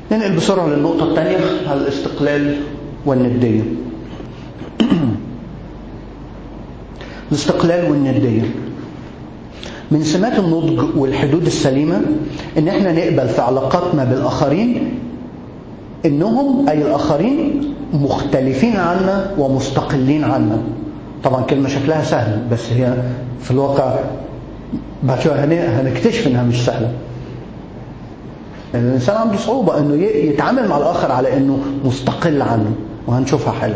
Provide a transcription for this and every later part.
ننقل بسرعة للنقطة الثانية على الاستقلال والندية الاستقلال والندية من سمات النضج والحدود السليمة ان احنا نقبل في علاقاتنا بالاخرين انهم اي الاخرين مختلفين عنا ومستقلين عنا طبعا كلمة شكلها سهل بس هي في الواقع بعد شوية هنكتشف انها مش سهلة يعني الانسان عنده صعوبة انه يتعامل مع الاخر على انه مستقل عنه وهنشوفها حالا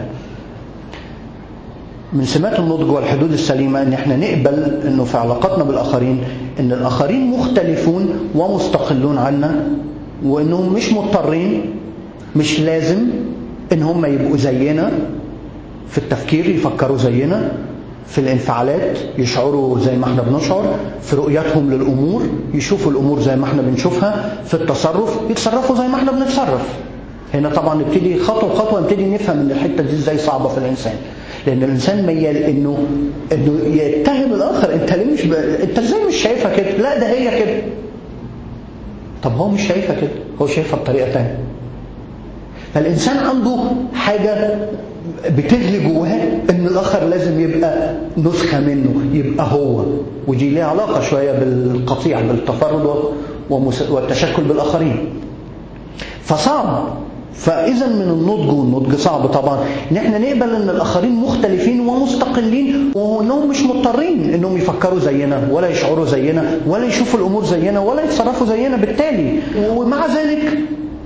من سمات النضج والحدود السليمة ان احنا نقبل انه في علاقاتنا بالاخرين ان الاخرين مختلفون ومستقلون عنا وانهم مش مضطرين مش لازم ان هم يبقوا زينا في التفكير يفكروا زينا في الانفعالات يشعروا زي ما احنا بنشعر في رؤيتهم للامور يشوفوا الامور زي ما احنا بنشوفها في التصرف يتصرفوا زي ما احنا بنتصرف هنا طبعا نبتدي خطوه بخطوه نبتدي نفهم ان الحته دي ازاي صعبه في الانسان لان الانسان ميال انه انه يتهم الاخر انت ليه مش ب... انت ازاي مش شايفها كده لا ده هي كده طب هو مش شايفها كده هو شايفها بطريقه ثانيه فالانسان عنده حاجه بتغلي جواه ان الاخر لازم يبقى نسخه منه يبقى هو ودي ليها علاقه شويه بالقطيع بالتفرد والتشكل بالاخرين فصعب فاذا من النضج والنضج صعب طبعا ان احنا نقبل ان الاخرين مختلفين ومستقلين وانهم مش مضطرين انهم يفكروا زينا ولا يشعروا زينا ولا يشوفوا الامور زينا ولا يتصرفوا زينا بالتالي ومع ذلك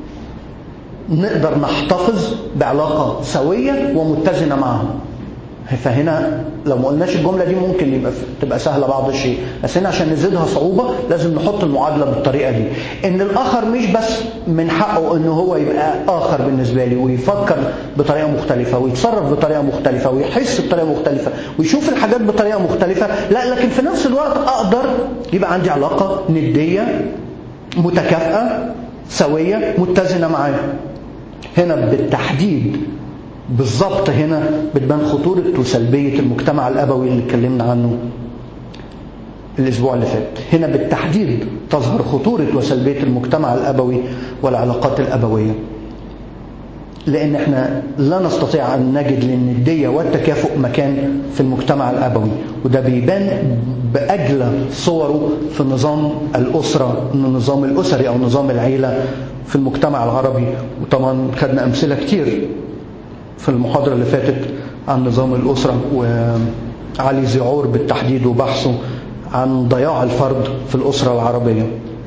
نقدر نحتفظ بعلاقة سوية ومتزنة معهم فهنا لو ما قلناش الجملة دي ممكن يبقى تبقى سهلة بعض الشيء بس هنا عشان نزيدها صعوبة لازم نحط المعادلة بالطريقة دي ان الاخر مش بس من حقه ان هو يبقى اخر بالنسبة لي ويفكر بطريقة مختلفة ويتصرف بطريقة مختلفة ويحس بطريقة مختلفة ويشوف الحاجات بطريقة مختلفة لا لكن في نفس الوقت اقدر يبقى عندي علاقة ندية متكافئة سوية متزنة معاه هنا بالتحديد بالظبط هنا بتبان خطورة وسلبية المجتمع الأبوي اللي اتكلمنا عنه الأسبوع اللي فات هنا بالتحديد تظهر خطورة وسلبية المجتمع الأبوي والعلاقات الأبوية لأن احنا لا نستطيع أن نجد للندية والتكافؤ مكان في المجتمع الأبوي وده بيبان بأجلى صوره في نظام الأسرة النظام الأسري أو نظام العيلة في المجتمع العربي وطبعا خدنا أمثلة كتير في المحاضرة اللي فاتت عن نظام الأسرة وعلي زعور بالتحديد وبحثه عن ضياع الفرد في الأسرة العربية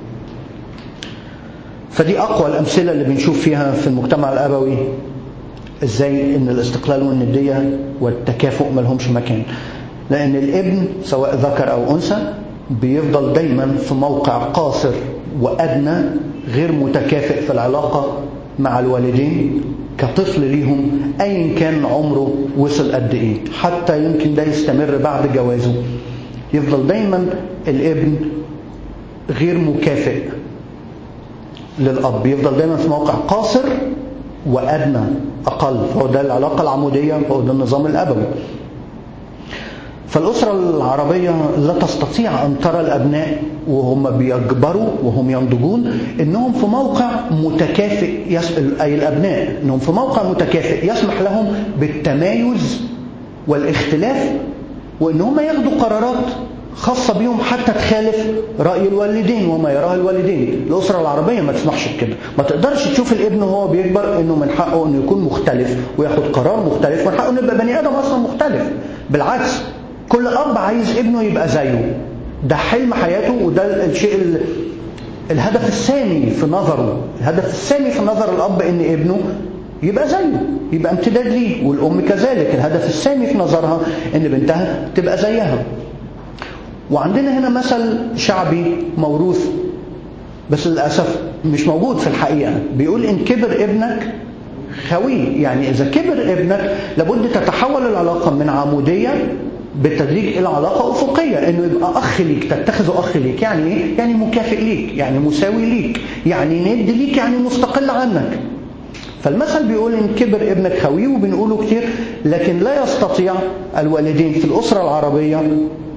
فدي أقوى الأمثلة اللي بنشوف فيها في المجتمع الأبوي إزاي إن الاستقلال والندية والتكافؤ ملهمش مكان لأن الابن سواء ذكر أو أنثى بيفضل دايما في موقع قاصر وأدنى غير متكافئ في العلاقة مع الوالدين كطفل ليهم أيا كان عمره وصل قد إيه حتى يمكن ده يستمر بعد جوازه يفضل دايما الابن غير مكافئ للأب يفضل دايما في موقع قاصر وأدنى أقل هو ده العلاقة العمودية هو ده النظام الأبوي فالأسرة العربية لا تستطيع أن ترى الأبناء وهم بيكبروا وهم ينضجون إنهم في موقع متكافئ يس... أي الأبناء إنهم في موقع متكافئ يسمح لهم بالتمايز والاختلاف وإن هم ياخدوا قرارات خاصة بيهم حتى تخالف رأي الوالدين وما يراه الوالدين الأسرة العربية ما تسمحش بكده ما تقدرش تشوف الابن وهو بيكبر إنه من حقه إنه يكون مختلف وياخد قرار مختلف من حقه إنه يبقى بني آدم أصلا مختلف بالعكس كل أب عايز ابنه يبقى زيه ده حلم حياته وده الشيء ال... الهدف الثاني في نظره الهدف الثاني في نظر الأب إن ابنه يبقى زيه يبقى امتداد ليه والأم كذلك الهدف الثاني في نظرها إن بنتها تبقى زيها وعندنا هنا مثل شعبي موروث بس للأسف مش موجود في الحقيقة بيقول إن كبر ابنك خوي يعني إذا كبر ابنك لابد تتحول العلاقة من عمودية بالتدريج إلى علاقة أفقية إنه يبقى أخ ليك تتخذه أخ ليك يعني إيه؟ يعني مكافئ ليك يعني مساوي ليك يعني ند ليك يعني مستقل عنك فالمثل بيقول إن كبر ابنك خوي وبنقوله كتير لكن لا يستطيع الوالدين في الأسرة العربية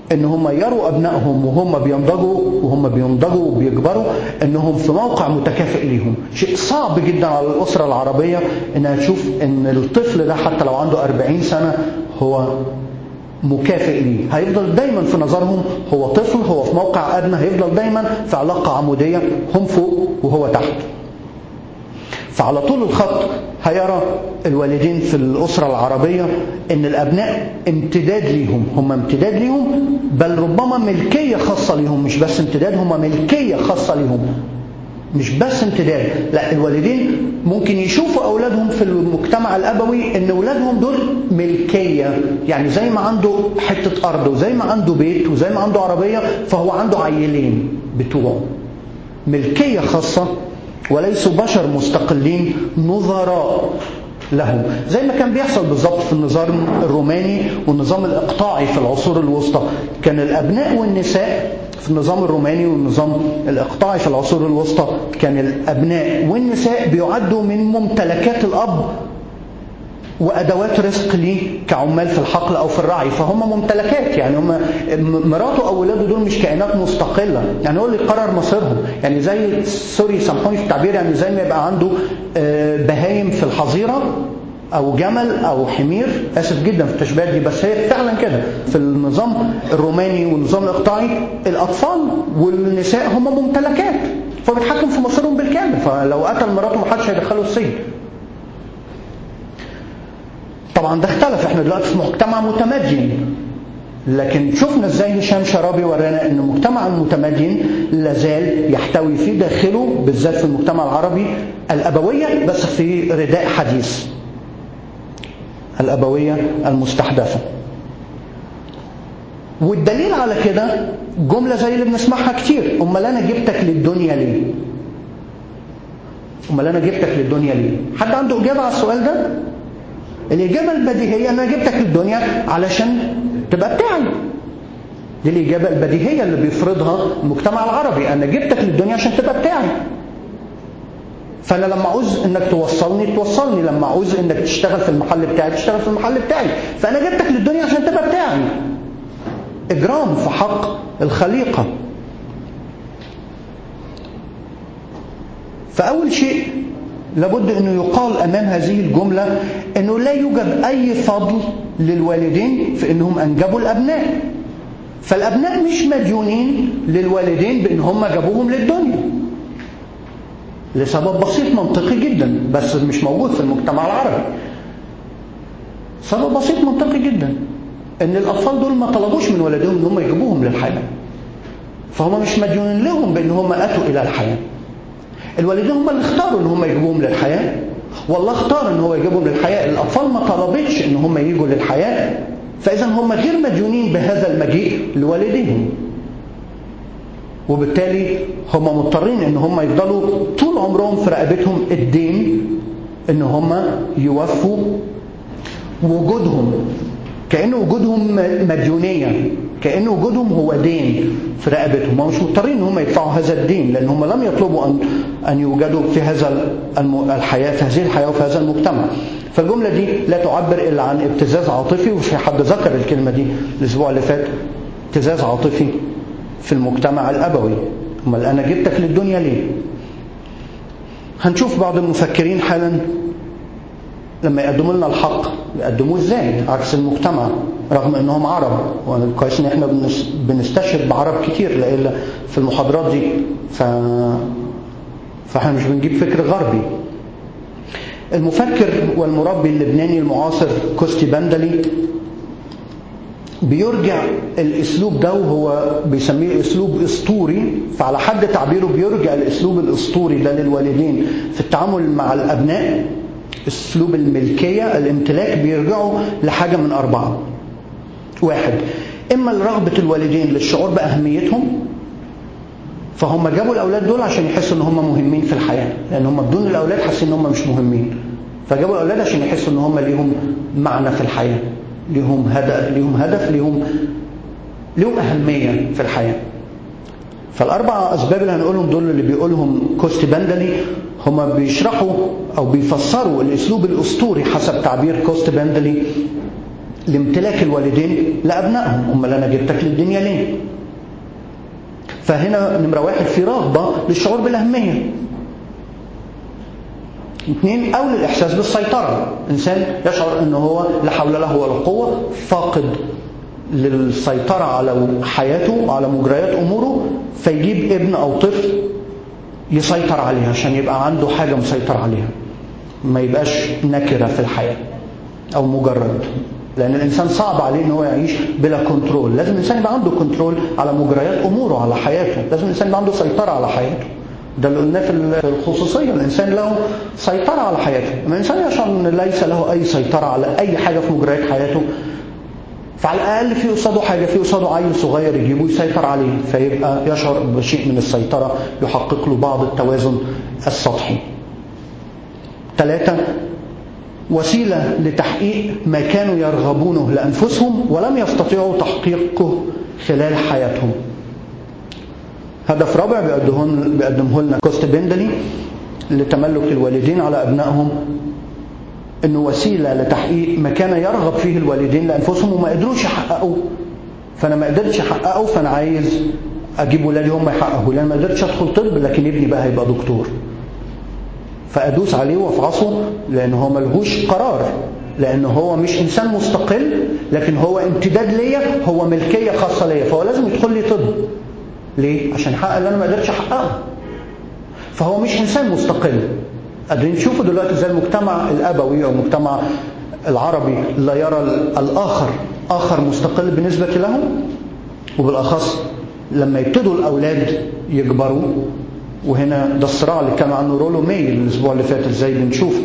ان هم يروا ابنائهم وهم بينضجوا وهم بينضجوا وبيكبروا انهم في موقع متكافئ ليهم شيء صعب جدا على الاسره العربيه انها تشوف ان الطفل ده حتى لو عنده 40 سنه هو مكافئ ليه هيفضل دايما في نظرهم هو طفل هو في موقع ادنى هيفضل دايما في علاقه عموديه هم فوق وهو تحت فعلى طول الخط هيرى الوالدين في الأسرة العربية أن الأبناء امتداد ليهم هم امتداد ليهم بل ربما ملكية خاصة ليهم مش بس امتداد هم ملكية خاصة ليهم مش بس امتداد لا الوالدين ممكن يشوفوا أولادهم في المجتمع الأبوي أن أولادهم دول ملكية يعني زي ما عنده حتة أرض وزي ما عنده بيت وزي ما عنده عربية فهو عنده عيلين بتوعه ملكية خاصة وليسوا بشر مستقلين نظراء لهم زي ما كان بيحصل بالظبط في النظام الروماني والنظام الإقطاعي في العصور الوسطى كان الأبناء والنساء في النظام الروماني والنظام الإقطاعي في العصور الوسطى كان الأبناء والنساء بيعدوا من ممتلكات الأب وادوات رزق ليه كعمال في الحقل او في الرعي فهم ممتلكات يعني هم مراته او ولاده دول مش كائنات مستقله يعني هو اللي قرر مصيرهم يعني زي سوري سامحوني في التعبير يعني زي ما يبقى عنده بهايم في الحظيره او جمل او حمير اسف جدا في التشبيهات دي بس هي فعلا كده في النظام الروماني والنظام الاقطاعي الاطفال والنساء هم ممتلكات فبيتحكم في مصيرهم بالكامل فلو قتل مراته محدش هيدخله السجن طبعا ده اختلف احنا دلوقتي في مجتمع متمدن لكن شفنا ازاي هشام شرابي ورانا ان المجتمع المتمدن لازال يحتوي في داخله بالذات في المجتمع العربي الابويه بس في رداء حديث الابويه المستحدثه والدليل على كده جمله زي اللي بنسمعها كتير امال انا جبتك للدنيا ليه امال انا جبتك للدنيا ليه حد عنده اجابه على السؤال ده الإجابة البديهية أنا جبتك للدنيا علشان تبقى بتاعي دي الإجابة البديهية اللي بيفرضها المجتمع العربي أنا جبتك للدنيا عشان تبقى بتاعي فأنا لما عاوز إنك توصلني توصلني لما عاوز إنك تشتغل في المحل بتاعي تشتغل في المحل بتاعي فأنا جبتك للدنيا عشان تبقى بتاعي إجرام في حق الخليقة فأول شيء لابد انه يقال امام هذه الجمله انه لا يوجد اي فضل للوالدين في انهم انجبوا الابناء فالابناء مش مديونين للوالدين بان هم جابوهم للدنيا لسبب بسيط منطقي جدا بس مش موجود في المجتمع العربي سبب بسيط منطقي جدا ان الاطفال دول ما طلبوش من والديهم ان هم يجيبوهم للحياه فهم مش مديونين لهم بان هم اتوا الى الحياه الوالدين هم اللي اختاروا ان هم يجيبوهم للحياه والله اختار ان هو يجيبهم للحياه الاطفال ما طلبتش ان هم يجوا للحياه فاذا هم غير مديونين بهذا المجيء لوالديهم وبالتالي هم مضطرين ان هم يفضلوا طول عمرهم في رقبتهم الدين ان هم يوفوا وجودهم كأن وجودهم مديونية كأن وجودهم هو دين في رقبتهم هم مش مضطرين ان هم يدفعوا هذا الدين لان هم لم يطلبوا ان ان يوجدوا في هذا الحياه في هذه الحياه وفي هذا المجتمع فالجمله دي لا تعبر الا عن ابتزاز عاطفي وفي حد ذكر الكلمه دي الاسبوع اللي فات ابتزاز عاطفي في المجتمع الابوي امال انا جبتك للدنيا ليه هنشوف بعض المفكرين حالا لما يقدموا لنا الحق يقدموه ازاي عكس المجتمع رغم انهم عرب وكويس ان احنا بنستشهد بعرب كتير لان في المحاضرات دي ف فاحنا مش بنجيب فكر غربي المفكر والمربي اللبناني المعاصر كوستي بندلي بيرجع الاسلوب ده وهو بيسميه اسلوب اسطوري فعلى حد تعبيره بيرجع الاسلوب الاسطوري ده للوالدين في التعامل مع الابناء اسلوب الملكيه الامتلاك بيرجعوا لحاجه من اربعه واحد اما لرغبه الوالدين للشعور باهميتهم فهم جابوا الاولاد دول عشان يحسوا ان هم مهمين في الحياه لان هم بدون الاولاد حاسين ان هم مش مهمين فجابوا الاولاد عشان يحسوا ان هم ليهم معنى في الحياه ليهم هدف ليهم هدف ليهم ليهم اهميه في الحياه فالاربع اسباب اللي هنقولهم دول اللي بيقولهم كوست بندلي هم بيشرحوا او بيفسروا الاسلوب الاسطوري حسب تعبير كوست بندلي لامتلاك الوالدين لأبنائهم أمال أنا جبتك للدنيا ليه فهنا نمرة واحد في رغبة للشعور بالأهمية اثنين أو للإحساس بالسيطرة إنسان يشعر أنه هو لا حول له ولا قوة فاقد للسيطرة على حياته وعلى مجريات أموره فيجيب ابن أو طفل يسيطر عليها عشان يبقى عنده حاجة مسيطر عليها ما يبقاش نكرة في الحياة أو مجرد لأن الإنسان صعب عليه أنه يعيش بلا كنترول لازم الإنسان يبقى عنده كنترول على مجريات أموره على حياته لازم الإنسان يبقى عنده سيطرة على حياته ده اللي قلناه في الخصوصية الإنسان له سيطرة على حياته لما الإنسان يشعر أن ليس له أي سيطرة على أي حاجة في مجريات حياته فعلى الأقل في قصاده حاجة في قصاده عيل صغير يجيبه يسيطر عليه فيبقى يشعر بشيء من السيطرة يحقق له بعض التوازن السطحي ثلاثة وسيلة لتحقيق ما كانوا يرغبونه لأنفسهم ولم يستطيعوا تحقيقه خلال حياتهم هدف رابع بيقدمه لنا كوست بندلي لتملك الوالدين على أبنائهم انه وسيله لتحقيق ما كان يرغب فيه الوالدين لانفسهم وما قدروش يحققوه فانا ما قدرتش احققه فانا عايز اجيب ولادي هم يحققوا لان ما قدرتش ادخل طب لكن ابني بقى هيبقى دكتور فادوس عليه وافعصه لان هو ملهوش قرار لان هو مش انسان مستقل لكن هو امتداد ليا هو ملكيه خاصه ليا فهو لازم يدخل لي طب ليه عشان يحقق اللي انا ما قدرتش احققه فهو مش انسان مستقل قادرين تشوفوا دلوقتي ازاي المجتمع الابوي او المجتمع العربي لا يرى الاخر اخر مستقل بالنسبه لهم وبالاخص لما يبتدوا الاولاد يكبروا وهنا ده الصراع اللي كان عنه رولو ماي الاسبوع اللي فات ازاي بنشوف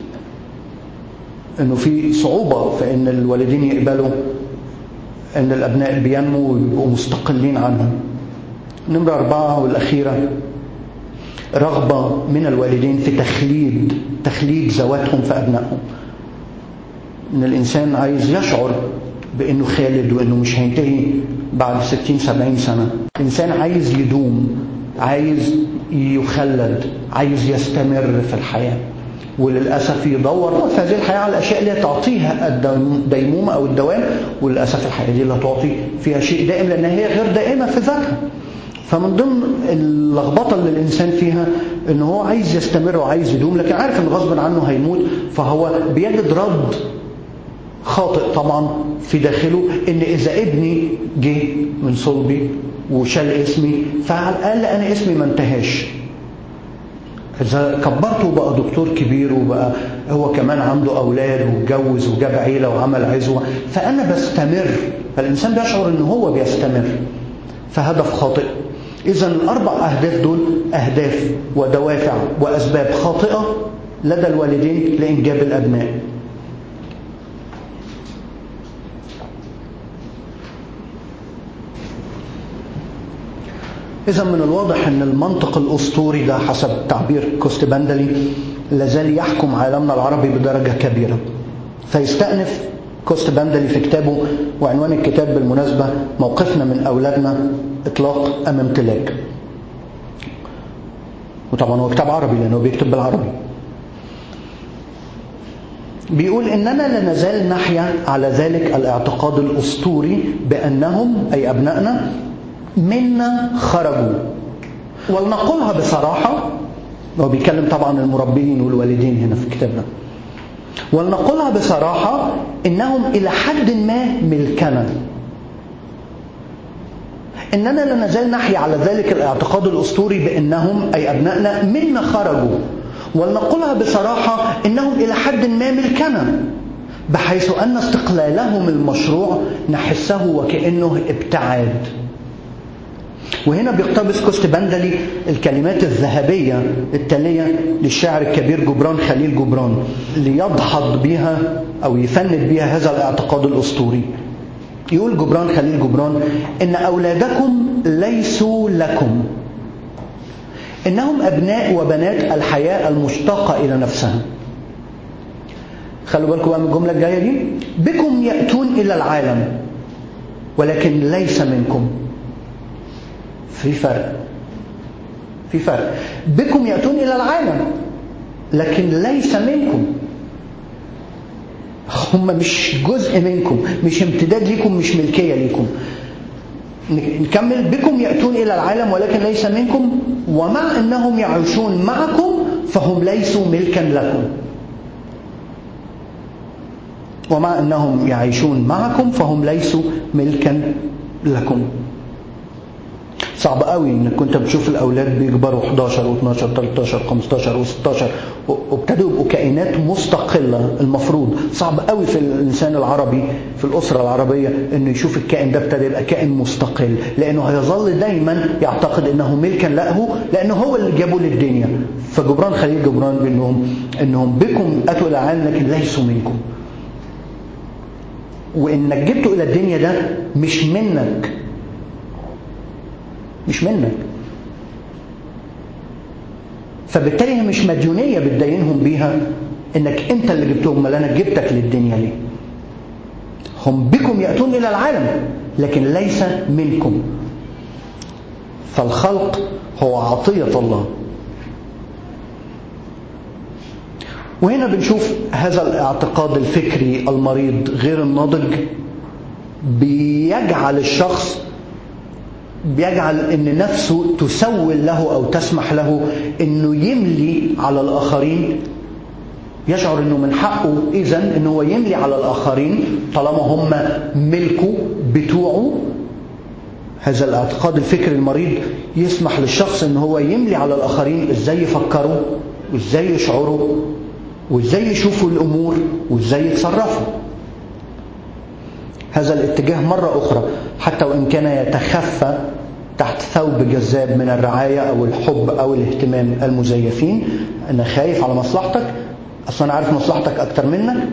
انه في صعوبه في ان الوالدين يقبلوا ان الابناء بينموا ويبقوا مستقلين عنهم نمره اربعه والاخيره رغبة من الوالدين في تخليد تخليد ذواتهم في أبنائهم إن الإنسان عايز يشعر بأنه خالد وأنه مش هينتهي بعد 60 70 سنة الإنسان عايز يدوم عايز يخلد عايز يستمر في الحياة وللأسف يدور في هذه الحياة على الأشياء اللي تعطيها الديمومة أو الدوام وللأسف الحياة دي لا تعطي فيها شيء دائم لأنها هي غير دائمة في ذاتها فمن ضمن اللخبطة اللي الإنسان فيها إن هو عايز يستمر وعايز يدوم لكن عارف إن غصب عنه هيموت فهو بيجد رد خاطئ طبعا في داخله إن إذا ابني جه من صلبي وشال اسمي فعلى الأقل أنا اسمي ما انتهاش إذا كبرته وبقى دكتور كبير وبقى هو كمان عنده أولاد واتجوز وجاب عيلة وعمل عزوة فأنا بستمر فالإنسان بيشعر إن هو بيستمر فهدف خاطئ إذا الأربع أهداف دول أهداف ودوافع وأسباب خاطئة لدى الوالدين لإنجاب الأبناء إذا من الواضح أن المنطق الأسطوري ده حسب تعبير كوستبندلي لازال يحكم عالمنا العربي بدرجة كبيرة فيستأنف كوستبندلي في كتابه وعنوان الكتاب بالمناسبة موقفنا من أولادنا إطلاق أم امتلاك وطبعا هو كتاب عربي لأنه بيكتب بالعربي بيقول إننا لا نزال نحيا على ذلك الاعتقاد الأسطوري بأنهم أي أبنائنا منا خرجوا ولنقولها بصراحة هو بيتكلم طبعا المربين والوالدين هنا في كتابنا ولنقولها بصراحة إنهم إلى حد ما ملكنا إننا لا نزال نحيا على ذلك الاعتقاد الأسطوري بأنهم أي أبنائنا منا خرجوا ولنقولها بصراحة إنهم إلى حد ما ملكنا بحيث أن استقلالهم المشروع نحسه وكأنه ابتعاد وهنا بيقتبس كوستبندلي الكلمات الذهبية التالية للشاعر الكبير جبران خليل جبران ليدحض بها أو يفند بها هذا الاعتقاد الأسطوري يقول جبران خليل جبران إن أولادكم ليسوا لكم إنهم أبناء وبنات الحياة المشتاقة إلى نفسها خلوا بالكم بقى من الجملة الجاية دي بكم يأتون إلى العالم ولكن ليس منكم في فرق في فرق بكم يأتون إلى العالم لكن ليس منكم هم مش جزء منكم مش امتداد ليكم مش ملكية ليكم نكمل بكم يأتون إلى العالم ولكن ليس منكم ومع أنهم يعيشون معكم فهم ليسوا ملكا لكم ومع أنهم يعيشون معكم فهم ليسوا ملكا لكم صعب قوي انك كنت بتشوف الاولاد بيكبروا 11 و12 13 15 و16 وابتدوا يبقوا كائنات مستقله المفروض صعب قوي في الانسان العربي في الاسره العربيه انه يشوف الكائن ده ابتدى يبقى كائن مستقل لانه هيظل دايما يعتقد انه ملكا له لانه هو اللي جابه للدنيا فجبران خليل جبران بانهم انهم بكم اتوا الى العالم لكن ليسوا منكم وانك جبته الى الدنيا ده مش منك مش منك فبالتالي هي مش مديونية بتدينهم بيها انك انت اللي جبتهم ما انا جبتك للدنيا ليه هم بكم يأتون إلى العالم لكن ليس منكم فالخلق هو عطية الله وهنا بنشوف هذا الاعتقاد الفكري المريض غير الناضج بيجعل الشخص بيجعل ان نفسه تسول له او تسمح له انه يملي على الاخرين يشعر انه من حقه اذا ان هو يملي على الاخرين طالما هم ملكه بتوعه هذا الاعتقاد الفكري المريض يسمح للشخص ان هو يملي على الاخرين ازاي يفكروا وازاي يشعروا وازاي يشوفوا الامور وازاي يتصرفوا هذا الاتجاه مرة أخرى حتى وإن كان يتخفى تحت ثوب جذاب من الرعاية أو الحب أو الاهتمام المزيفين أنا خايف على مصلحتك أصلا أنا عارف مصلحتك أكتر منك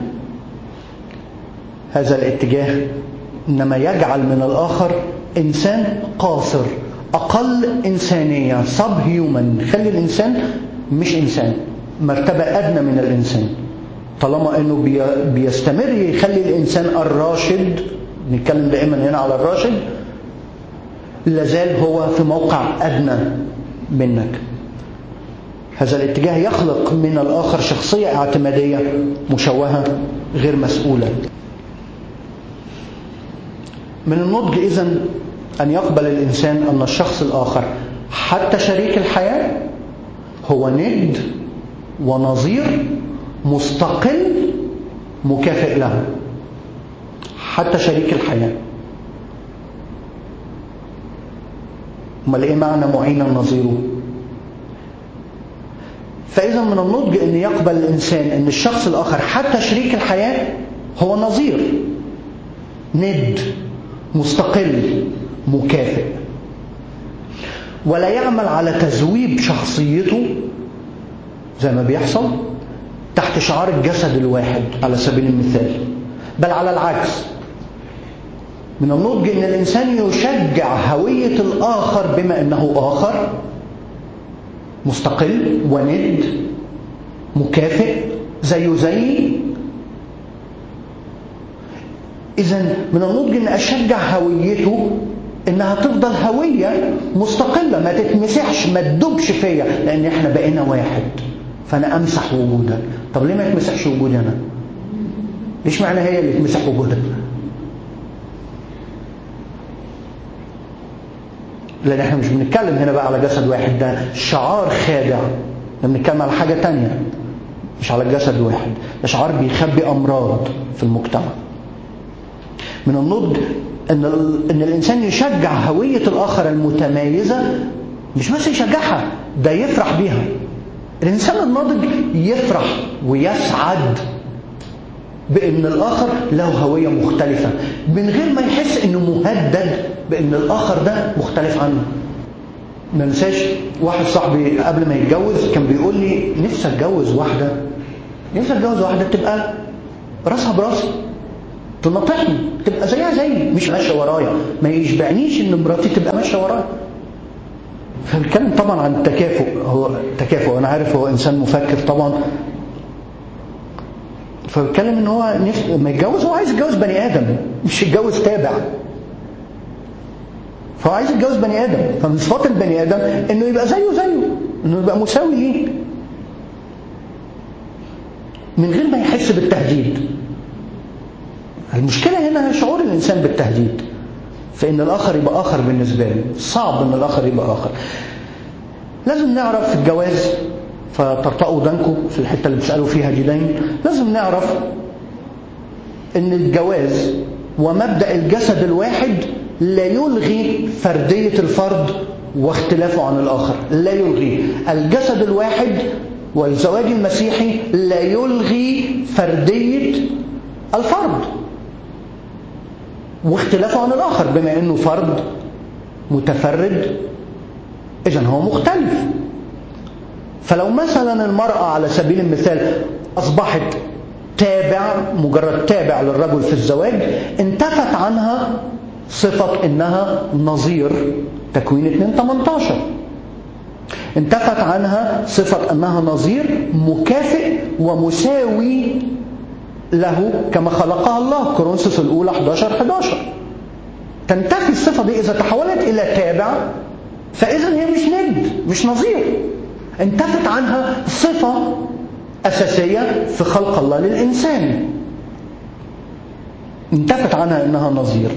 هذا الاتجاه إنما يجعل من الآخر إنسان قاصر أقل إنسانية سب هيومن خلي الإنسان مش إنسان مرتبة أدنى من الإنسان طالما انه بيستمر يخلي الانسان الراشد نتكلم دائما هنا على الراشد لازال هو في موقع ادنى منك هذا الاتجاه يخلق من الاخر شخصيه اعتماديه مشوهه غير مسؤوله من النضج اذا ان يقبل الانسان ان الشخص الاخر حتى شريك الحياه هو ند ونظير مستقل مكافئ له حتى شريك الحياة امال ايه معنى معينا نظيره فاذا من النضج ان يقبل الانسان ان الشخص الاخر حتى شريك الحياة هو نظير ند مستقل مكافئ ولا يعمل على تذويب شخصيته زي ما بيحصل تحت شعار الجسد الواحد على سبيل المثال بل على العكس من النضج ان الانسان يشجع هويه الاخر بما انه اخر مستقل وند مكافئ زيه زيي اذا من النضج ان اشجع هويته انها تفضل هويه مستقله ما تتمسحش ما تدوبش فيا لان احنا بقينا واحد فانا امسح وجودك طب ليه ما يتمسحش وجودي انا ليش معنى هي اللي تمسح وجودك لان احنا مش بنتكلم هنا بقى على جسد واحد ده شعار خادع بنتكلم على حاجه تانية مش على الجسد الواحد ده شعار بيخبي امراض في المجتمع من النضج ان ان الانسان يشجع هويه الاخر المتميزه مش بس يشجعها ده يفرح بيها الإنسان الناضج يفرح ويسعد بأن الآخر له هوية مختلفة من غير ما يحس أنه مهدد بأن الآخر ده مختلف عنه ما ننساش واحد صاحبي قبل ما يتجوز كان بيقول لي نفسي اتجوز واحدة نفسي اتجوز واحدة تبقى راسها براسي تنطحني تبقى زيها زيي مش ماشية ورايا ما يشبعنيش ان مراتي تبقى ماشية ورايا فبنتكلم طبعا عن التكافؤ هو تكافؤ انا عارف هو انسان مفكر طبعا فبتكلم ان هو نفس ما يتجوز هو عايز يتجوز بني ادم مش يتجوز تابع فهو عايز يتجوز بني ادم فمن صفات البني ادم انه يبقى زيه زيه انه يبقى مساوي ليه من غير ما يحس بالتهديد المشكلة هنا هي شعور الإنسان بالتهديد فإن الآخر يبقى آخر بالنسبة له صعب إن الآخر يبقى آخر لازم نعرف في الجواز فترتقوا ودانكم في الحتة اللي بتسألوا فيها دي دايما لازم نعرف إن الجواز ومبدأ الجسد الواحد لا يلغي فردية الفرد واختلافه عن الآخر لا يلغي الجسد الواحد والزواج المسيحي لا يلغي فردية الفرد واختلافه عن الآخر بما أنه فرد متفرد إذا هو مختلف فلو مثلا المرأة على سبيل المثال أصبحت تابع مجرد تابع للرجل في الزواج انتفت عنها صفة إنها نظير تكوين 2 18 انتفت عنها صفة أنها نظير مكافئ ومساوي له كما خلقها الله كورنثوس الأولى 11 11 تنتفي الصفة دي إذا تحولت إلى تابع فإذا هي مش ند مش نظير انتفت عنها صفة أساسية في خلق الله للإنسان انتفت عنها إنها نظير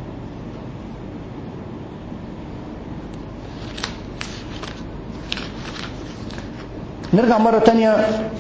نرجع مرة تانية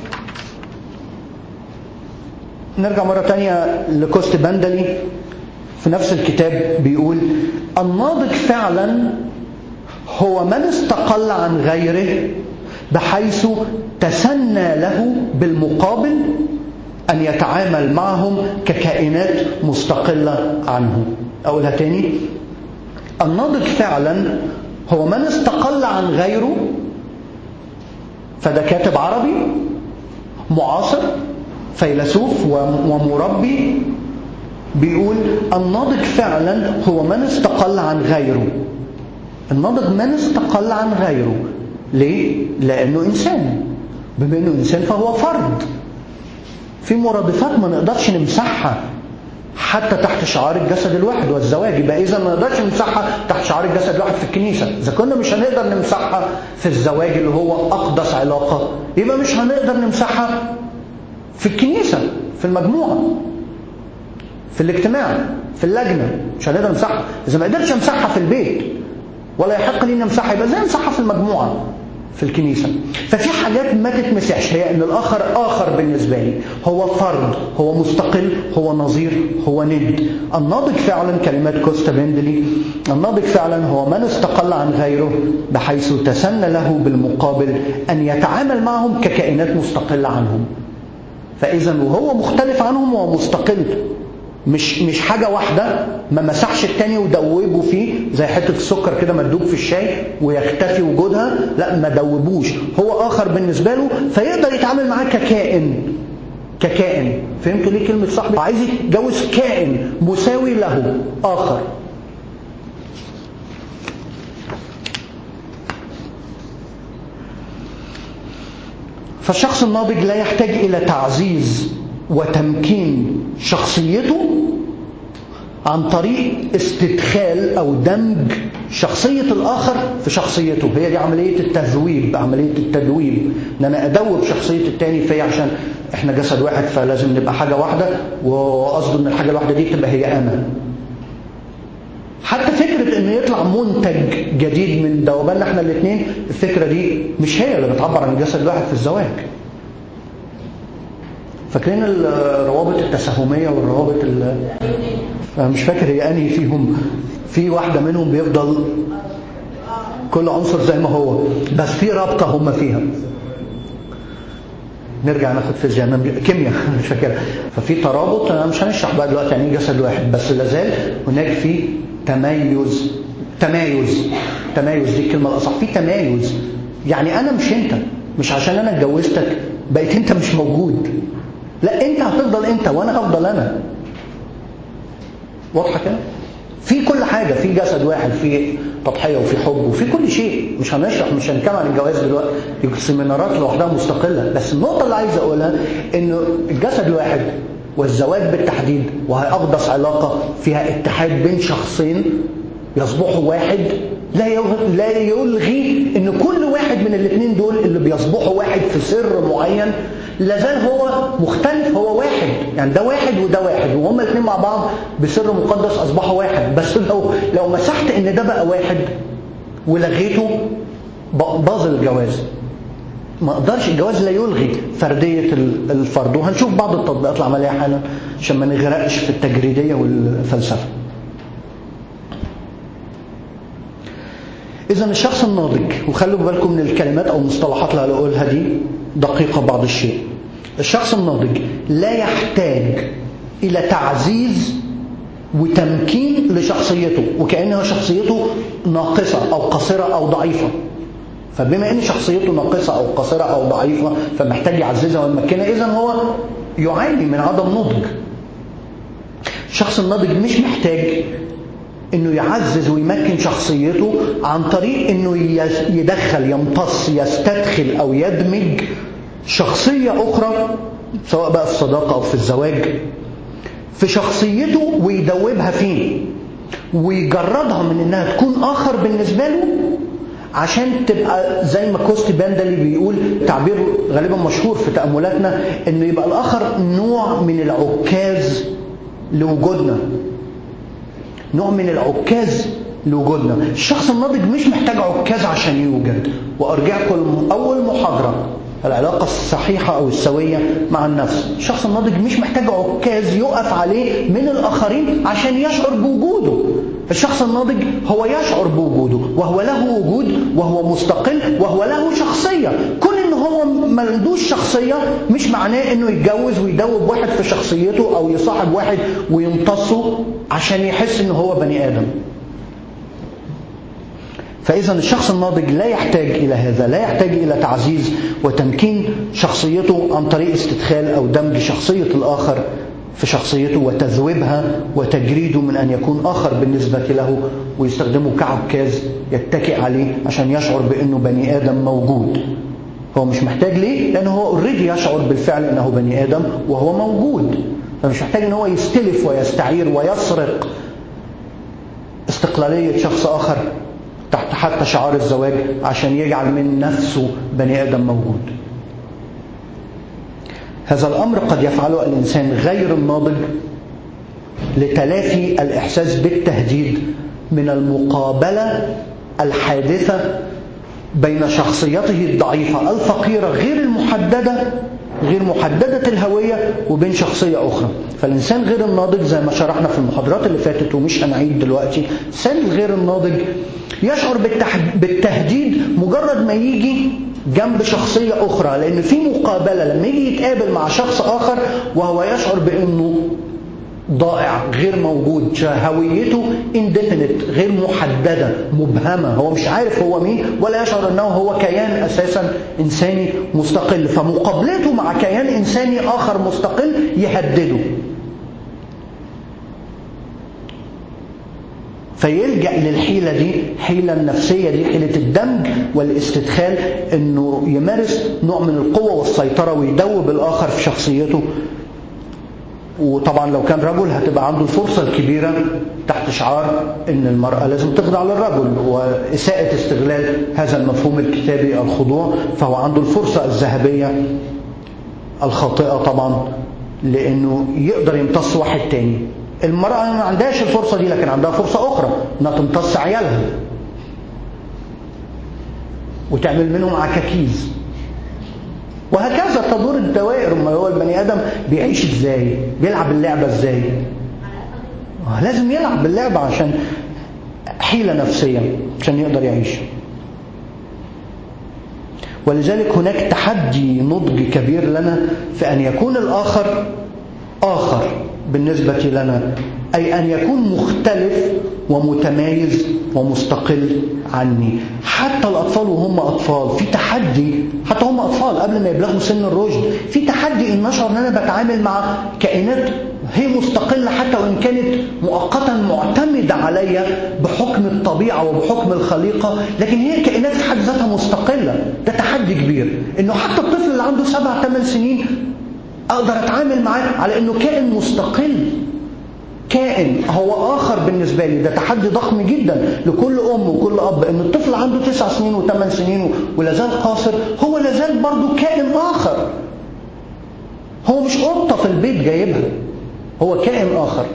نرجع مرة تانية لكوست بندلي في نفس الكتاب بيقول الناضج فعلا هو من استقل عن غيره بحيث تسنى له بالمقابل أن يتعامل معهم ككائنات مستقلة عنه أقولها تاني الناضج فعلا هو من استقل عن غيره فده كاتب عربي معاصر فيلسوف ومربي بيقول الناضج فعلا هو من استقل عن غيره الناضج من استقل عن غيره ليه؟ لأنه إنسان بما أنه إنسان فهو فرد في مرادفات ما نقدرش نمسحها حتى تحت شعار الجسد الواحد والزواج يبقى اذا ما نقدرش نمسحها تحت شعار الجسد الواحد في الكنيسه اذا كنا مش هنقدر نمسحها في الزواج اللي هو اقدس علاقه يبقى مش هنقدر نمسحها في الكنيسه في المجموعه في الاجتماع في اللجنه مش هنقدر نمسحها اذا ما قدرتش امسحها في البيت ولا يحق لي ان امسحها يبقى ازاي امسحها في المجموعه في الكنيسة ففي حاجات ما تتمسحش هي ان الاخر اخر بالنسبة لي هو فرد هو مستقل هو نظير هو ند الناضج فعلا كلمات كوستا بندلي الناضج فعلا هو من استقل عن غيره بحيث تسنى له بالمقابل ان يتعامل معهم ككائنات مستقلة عنهم فاذا وهو مختلف عنهم هو مستقل مش مش حاجة واحدة ما مسحش التاني ودوبه فيه زي حتة السكر كده مدوب في الشاي ويختفي وجودها لا ما دوبوش هو آخر بالنسبة له فيقدر يتعامل معاه ككائن ككائن فهمتوا ليه كلمة صاحبي عايز يتجوز كائن مساوي له آخر فالشخص الناضج لا يحتاج إلى تعزيز وتمكين شخصيته عن طريق استدخال أو دمج شخصية الآخر في شخصيته هي دي عملية التذويب عملية التدويب ان أنا أدوب شخصية التاني فيا عشان إحنا جسد واحد فلازم نبقى حاجة واحدة وقصده إن الحاجة الواحدة دي تبقى هي أنا حتى فكرة ان يطلع منتج جديد من دوبنا احنا الاثنين الفكرة دي مش هي اللي بتعبر عن الجسد الواحد في الزواج فاكرين الروابط التساهمية والروابط ال مش فاكر هي انهي فيهم في واحدة منهم بيفضل كل عنصر زي ما هو بس في رابطة هم فيها نرجع ناخد فيزياء كيمياء مش فاكرها ففي ترابط انا مش هنشرح بقى دلوقتي يعني جسد واحد بس لازال هناك في تميز تمايز تمايز دي الكلمه الاصح في تمايز يعني انا مش انت مش عشان انا اتجوزتك بقيت انت مش موجود لا انت هتفضل انت وانا هفضل انا واضحه كده في كل حاجة في جسد واحد في تضحية وفي حب وفي كل شيء مش هنشرح مش هنتكلم عن الجواز دلوقتي دي سيمينارات لوحدها مستقلة بس النقطة اللي عايز أقولها إنه الجسد واحد والزواج بالتحديد وهي أقدس علاقة فيها اتحاد بين شخصين يصبحوا واحد لا لا يلغي ان كل واحد من الاثنين دول اللي بيصبحوا واحد في سر معين لازال هو مختلف هو واحد يعني ده واحد وده واحد وهما الاثنين مع بعض بسر مقدس اصبحوا واحد بس لو لو مسحت ان ده بقى واحد ولغيته باظ الجواز ما اقدرش الجواز لا يلغي فرديه الفرد وهنشوف بعض التطبيقات العمليه حالا عشان ما نغرقش في التجريديه والفلسفه إذا الشخص الناضج وخلوا بالكم من الكلمات أو المصطلحات اللي هقولها دي دقيقة بعض الشيء. الشخص الناضج لا يحتاج إلى تعزيز وتمكين لشخصيته وكأنها شخصيته ناقصة أو قصيرة أو ضعيفة. فبما ان شخصيته ناقصه او قصيره او ضعيفه فمحتاج يعززها ويمكنها اذا هو يعاني من عدم نضج. الشخص الناضج مش محتاج انه يعزز ويمكن شخصيته عن طريق انه يدخل يمتص يستدخل او يدمج شخصيه اخرى سواء بقى في الصداقه او في الزواج في شخصيته ويدوبها فيه ويجردها من انها تكون اخر بالنسبه له عشان تبقى زي ما كوستي باندلي بيقول تعبير غالبا مشهور في تاملاتنا انه يبقى الاخر نوع من العكاز لوجودنا نوع من العكاز لوجودنا الشخص الناضج مش محتاج عكاز عشان يوجد وارجعكم اول محاضره العلاقة الصحيحة أو السوية مع النفس الشخص الناضج مش محتاج عكاز يقف عليه من الآخرين عشان يشعر بوجوده الشخص الناضج هو يشعر بوجوده وهو له وجود وهو مستقل وهو له شخصية كون ان هو ما عندوش شخصية مش معناه انه يتجوز ويدوب واحد في شخصيته او يصاحب واحد ويمتصه عشان يحس ان هو بني آدم فإذا الشخص الناضج لا يحتاج إلى هذا لا يحتاج إلى تعزيز وتمكين شخصيته عن طريق استدخال أو دمج شخصية الآخر في شخصيته وتذويبها وتجريده من أن يكون آخر بالنسبة له ويستخدمه كعكاز يتكئ عليه عشان يشعر بأنه بني آدم موجود هو مش محتاج ليه؟ لأنه هو اوريدي يشعر بالفعل أنه بني آدم وهو موجود فمش محتاج أن هو يستلف ويستعير ويسرق استقلالية شخص آخر تحت حتى شعار الزواج عشان يجعل من نفسه بني آدم موجود هذا الأمر قد يفعله الإنسان غير الناضج لتلافي الإحساس بالتهديد من المقابلة الحادثة بين شخصيته الضعيفة الفقيرة غير المحددة غير محددة الهوية وبين شخصية أخرى فالإنسان غير الناضج زي ما شرحنا في المحاضرات اللي فاتت ومش هنعيد دلوقتي الإنسان الغير الناضج يشعر بالتهديد مجرد ما يجي جنب شخصية أخرى لأن في مقابلة لما يجي يتقابل مع شخص آخر وهو يشعر بأنه ضائع غير موجود هويته indefinite غير محددة مبهمة هو مش عارف هو مين ولا يشعر أنه هو كيان أساسا إنساني مستقل فمقابلته مع كيان إنساني آخر مستقل يهدده فيلجأ للحيلة دي حيلة النفسية دي حيلة الدمج والاستدخال انه يمارس نوع من القوة والسيطرة ويدوب الآخر في شخصيته وطبعا لو كان رجل هتبقى عنده الفرصة الكبيرة تحت شعار ان المرأة لازم تخضع للرجل وإساءة استغلال هذا المفهوم الكتابي الخضوع فهو عنده الفرصة الذهبية الخاطئة طبعا لانه يقدر يمتص واحد تاني المرأة ما عندهاش الفرصة دي لكن عندها فرصة أخرى إنها تمتص عيالها وتعمل منهم عكاكيز وهكذا تدور الدوائر ما هو البني آدم بيعيش ازاي بيلعب اللعبة ازاي لازم يلعب باللعبة عشان حيلة نفسية عشان يقدر يعيش ولذلك هناك تحدي نضج كبير لنا في أن يكون الآخر آخر بالنسبة لنا أي أن يكون مختلف ومتميز ومستقل عني حتى الأطفال وهم أطفال في تحدي حتى هم أطفال قبل ما يبلغوا سن الرشد في تحدي إن نشعر أن أنا بتعامل مع كائنات هي مستقلة حتى وإن كانت مؤقتا معتمدة عليا بحكم الطبيعة وبحكم الخليقة لكن هي كائنات في حد ذاتها مستقلة ده تحدي كبير إنه حتى الطفل اللي عنده سبع ثمان سنين أقدر أتعامل معاه على إنه كائن مستقل كائن هو آخر بالنسبة لي ده تحدي ضخم جدا لكل أم وكل أب إن الطفل عنده تسع سنين وثمان سنين ولازال قاصر هو لازال برضه كائن آخر هو مش قطة في البيت جايبها هو كائن آخر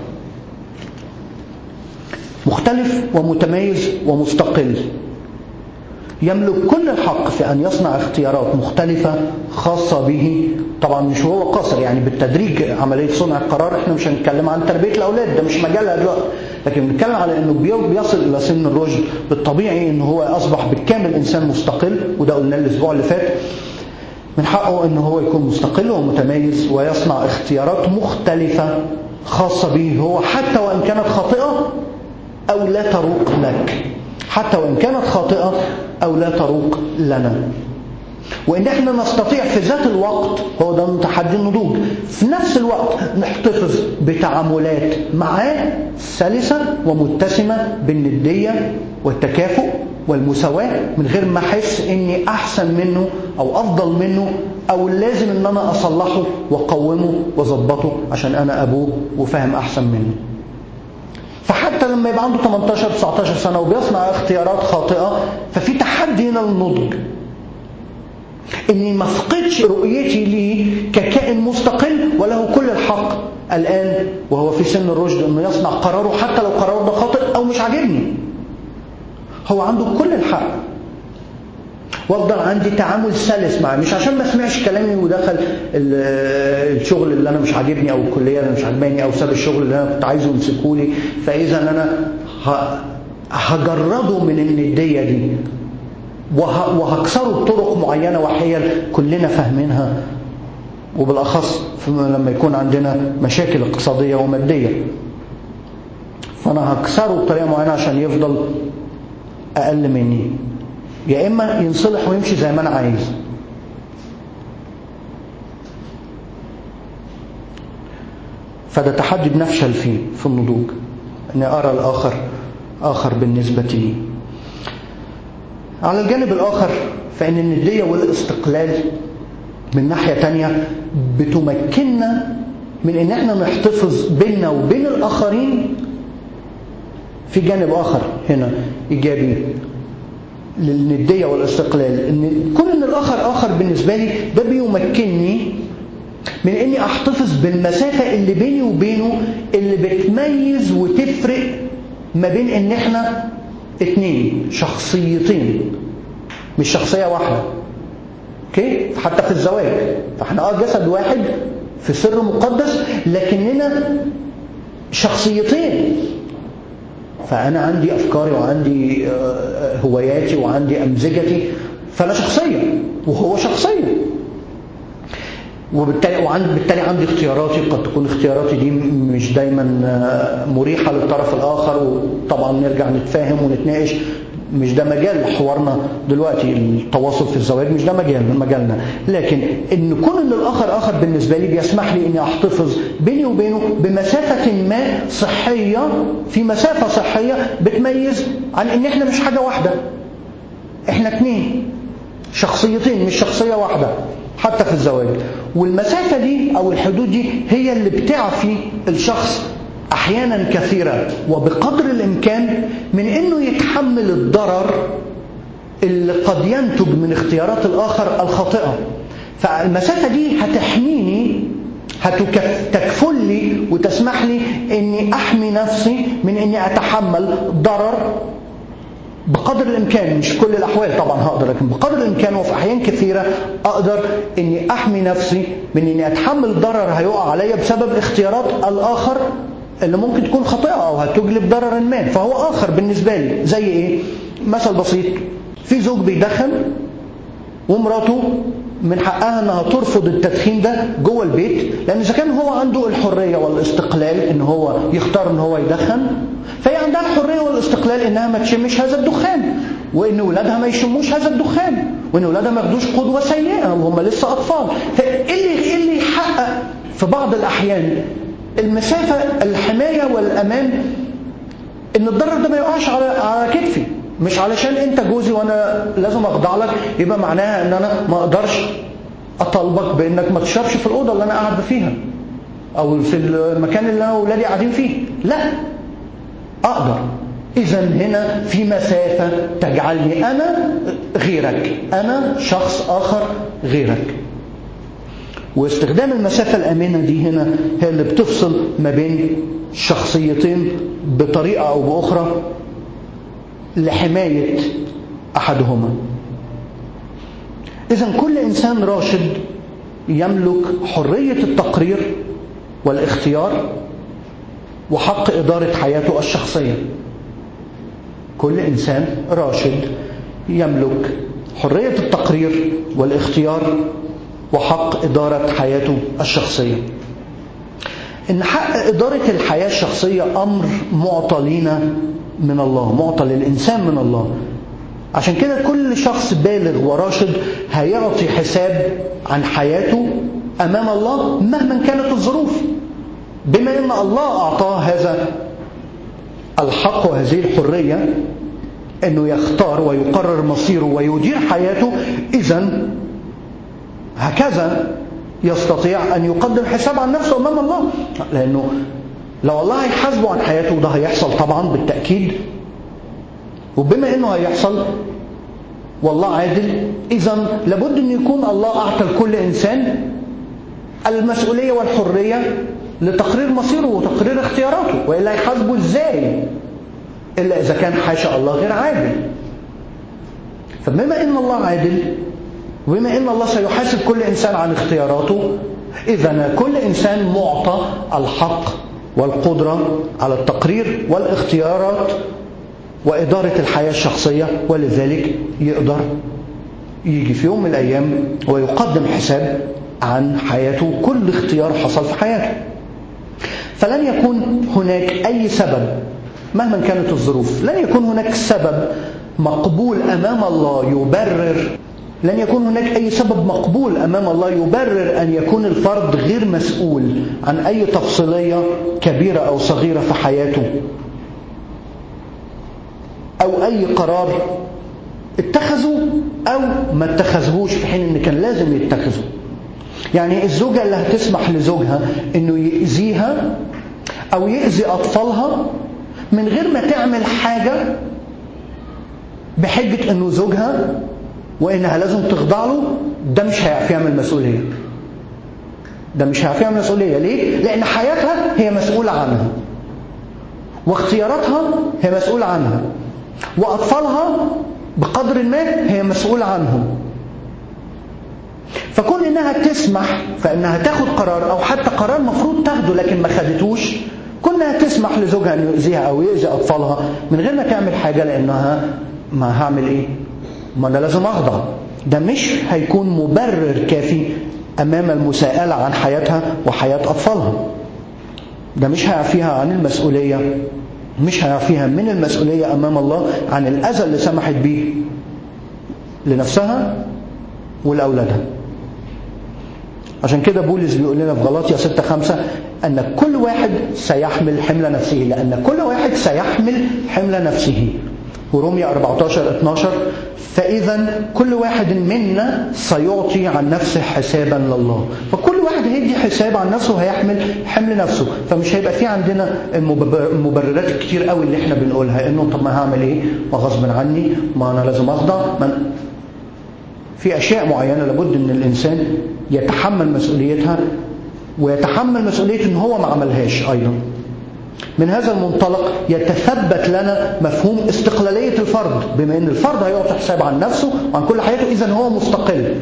مختلف ومتميز ومستقل يملك كل الحق في أن يصنع اختيارات مختلفة خاصة به طبعا مش هو قاصر يعني بالتدريج عملية صنع القرار احنا مش هنتكلم عن تربية الأولاد ده مش مجالها دلوقتي لكن بنتكلم على انه بيصل الى سن الرشد بالطبيعي ان هو اصبح بالكامل انسان مستقل وده قلناه الاسبوع اللي فات من حقه ان هو يكون مستقل ومتميز ويصنع اختيارات مختلفة خاصة به هو حتى وان كانت خاطئة او لا تروق لك حتى وان كانت خاطئة او لا تروق لنا وان احنا نستطيع في ذات الوقت هو ده تحدي النضوج في نفس الوقت نحتفظ بتعاملات معاه سلسة ومتسمة بالندية والتكافؤ والمساواة من غير ما احس اني احسن منه او افضل منه او لازم ان انا اصلحه واقومه واظبطه عشان انا ابوه وفاهم احسن منه فحتى لما يبقى عنده 18 19 سنة وبيصنع اختيارات خاطئة ففي تحدي هنا للنضج اني ما افقدش رؤيتي ليه ككائن مستقل وله كل الحق الان وهو في سن الرشد انه يصنع قراره حتى لو قراره ده خاطئ او مش عاجبني هو عنده كل الحق وافضل عندي تعامل سلس معاه مش عشان ما اسمعش كلامي ودخل الشغل اللي انا مش عاجبني او الكليه اللي مش عاجباني او ساب الشغل اللي انا كنت عايزه يمسكوا لي فاذا انا هجرده من النديه دي وهكسره بطرق معينة وحيل كلنا فاهمينها وبالأخص لما يكون عندنا مشاكل اقتصادية ومادية فأنا هكسره بطريقة معينة عشان يفضل أقل مني يا إما ينصلح ويمشي زي ما أنا عايز فده تحدي بنفشل فيه في النضوج أني أرى الآخر آخر بالنسبة لي على الجانب الآخر فإن الندية والاستقلال من ناحية تانية بتمكننا من إن احنا نحتفظ بيننا وبين الآخرين في جانب آخر هنا إيجابي للندية والاستقلال إن كون إن الآخر آخر بالنسبة لي ده بيمكنني من إني أحتفظ بالمسافة اللي بيني وبينه اللي بتميز وتفرق ما بين إن إحنا اتنين شخصيتين مش شخصية واحدة اوكي حتى في الزواج فاحنا اه جسد واحد في سر مقدس لكننا شخصيتين فانا عندي افكاري وعندي هواياتي وعندي امزجتي فانا شخصيه وهو شخصيه وبالتالي وعند بالتالي عندي اختياراتي قد تكون اختياراتي دي مش دايما مريحه للطرف الاخر وطبعا نرجع نتفاهم ونتناقش مش ده مجال حوارنا دلوقتي التواصل في الزواج مش ده مجال مجالنا لكن ان كون ان الاخر اخر بالنسبه لي بيسمح لي اني احتفظ بيني وبينه بمسافه ما صحيه في مسافه صحيه بتميز عن ان احنا مش حاجه واحده احنا اتنين شخصيتين مش شخصيه واحده حتى في الزواج والمسافة دي أو الحدود دي هي اللي بتعفي الشخص أحيانا كثيرة وبقدر الإمكان من أنه يتحمل الضرر اللي قد ينتج من اختيارات الآخر الخاطئة فالمسافة دي هتحميني هتكفل لي وتسمح لي أني أحمي نفسي من أني أتحمل ضرر بقدر الامكان مش كل الاحوال طبعا هقدر لكن بقدر الامكان وفي احيان كثيره اقدر اني احمي نفسي من اني اتحمل ضرر هيقع عليا بسبب اختيارات الاخر اللي ممكن تكون خاطئه او هتجلب ضررا ما فهو اخر بالنسبه لي زي ايه مثل بسيط في زوج بيدخن ومراته من حقها انها ترفض التدخين ده جوه البيت لان اذا كان هو عنده الحريه والاستقلال ان هو يختار ان هو يدخن فهي عندها الحريه والاستقلال انها ما تشمش هذا الدخان وان ولادها ما يشموش هذا الدخان وان ولادها ما ياخدوش قدوه سيئه وهم لسه اطفال فايه اللي اللي يحقق في بعض الاحيان المسافه الحمايه والامان ان الضرر ده ما يقعش على على كتفي مش علشان انت جوزي وانا لازم اخضع لك يبقى معناها ان انا ما اقدرش اطالبك بانك ما تشربش في الاوضه اللي انا قاعد فيها او في المكان اللي انا واولادي قاعدين فيه لا اقدر اذا هنا في مسافه تجعلني انا غيرك انا شخص اخر غيرك واستخدام المسافه الامنه دي هنا هي اللي بتفصل ما بين شخصيتين بطريقه او باخرى لحمايه احدهما اذا كل انسان راشد يملك حريه التقرير والاختيار وحق اداره حياته الشخصيه كل انسان راشد يملك حريه التقرير والاختيار وحق اداره حياته الشخصيه ان حق اداره الحياه الشخصيه امر معطى لينا من الله معطى للانسان من الله عشان كده كل شخص بالغ وراشد هيعطي حساب عن حياته امام الله مهما كانت الظروف بما ان الله اعطاه هذا الحق وهذه الحريه انه يختار ويقرر مصيره ويدير حياته اذا هكذا يستطيع ان يقدم حساب عن نفسه امام الله لانه لو الله هيحاسبه عن حياته وده هيحصل طبعا بالتاكيد وبما انه هيحصل والله عادل اذا لابد ان يكون الله اعطى لكل انسان المسؤوليه والحريه لتقرير مصيره وتقرير اختياراته والا يحاسبه ازاي الا اذا كان حاشا الله غير عادل فبما ان الله عادل وبما ان الله سيحاسب كل انسان عن اختياراته اذا كل انسان معطى الحق والقدره على التقرير والاختيارات وإدارة الحياة الشخصية ولذلك يقدر يجي في يوم من الأيام ويقدم حساب عن حياته كل اختيار حصل في حياته فلن يكون هناك أي سبب مهما كانت الظروف لن يكون هناك سبب مقبول أمام الله يبرر لن يكون هناك أي سبب مقبول أمام الله يبرر أن يكون الفرد غير مسؤول عن أي تفصيلية كبيرة أو صغيرة في حياته أو أي قرار اتخذوا أو ما اتخذوش في حين إن كان لازم يتخذوا يعني الزوجة اللي هتسمح لزوجها إنه يأذيها أو يأذي أطفالها من غير ما تعمل حاجة بحجة إنه زوجها وإنها لازم تخضع له ده مش هيعرف يعمل مسؤولية ده مش هيعرف يعمل مسؤولية ليه؟ لأن حياتها هي مسؤولة عنها واختياراتها هي مسؤولة عنها وأطفالها بقدر ما هي مسؤولة عنهم فكون إنها تسمح فإنها تاخد قرار أو حتى قرار مفروض تاخده لكن ما خدتوش كونها تسمح لزوجها أن يؤذيها أو يؤذي أطفالها من غير ما تعمل حاجة لأنها ما هعمل إيه؟ ما أنا لازم أخضع ده مش هيكون مبرر كافي أمام المساءلة عن حياتها وحياة أطفالها ده مش هيعفيها عن المسؤولية مش هيعفيها من المسؤولية أمام الله عن الأذى اللي سمحت به لنفسها ولأولادها عشان كده بولس بيقول لنا في غلاطيا 6 5 أن كل واحد سيحمل حمل نفسه لأن كل واحد سيحمل حمل نفسه وروميا 14 12 فإذا كل واحد منا سيعطي عن نفسه حسابا لله فكل واحد هيدي حساب عن نفسه هيحمل حمل نفسه فمش هيبقى في عندنا المبررات الكتير قوي اللي احنا بنقولها انه طب ما هعمل ايه ما غصب عني ما انا لازم اخضع ما في اشياء معينه لابد ان الانسان يتحمل مسؤوليتها ويتحمل مسؤوليه ان هو ما عملهاش ايضا من هذا المنطلق يتثبت لنا مفهوم استقلالية الفرد بما أن الفرد هيعطي حساب عن نفسه وعن كل حياته إذا هو مستقل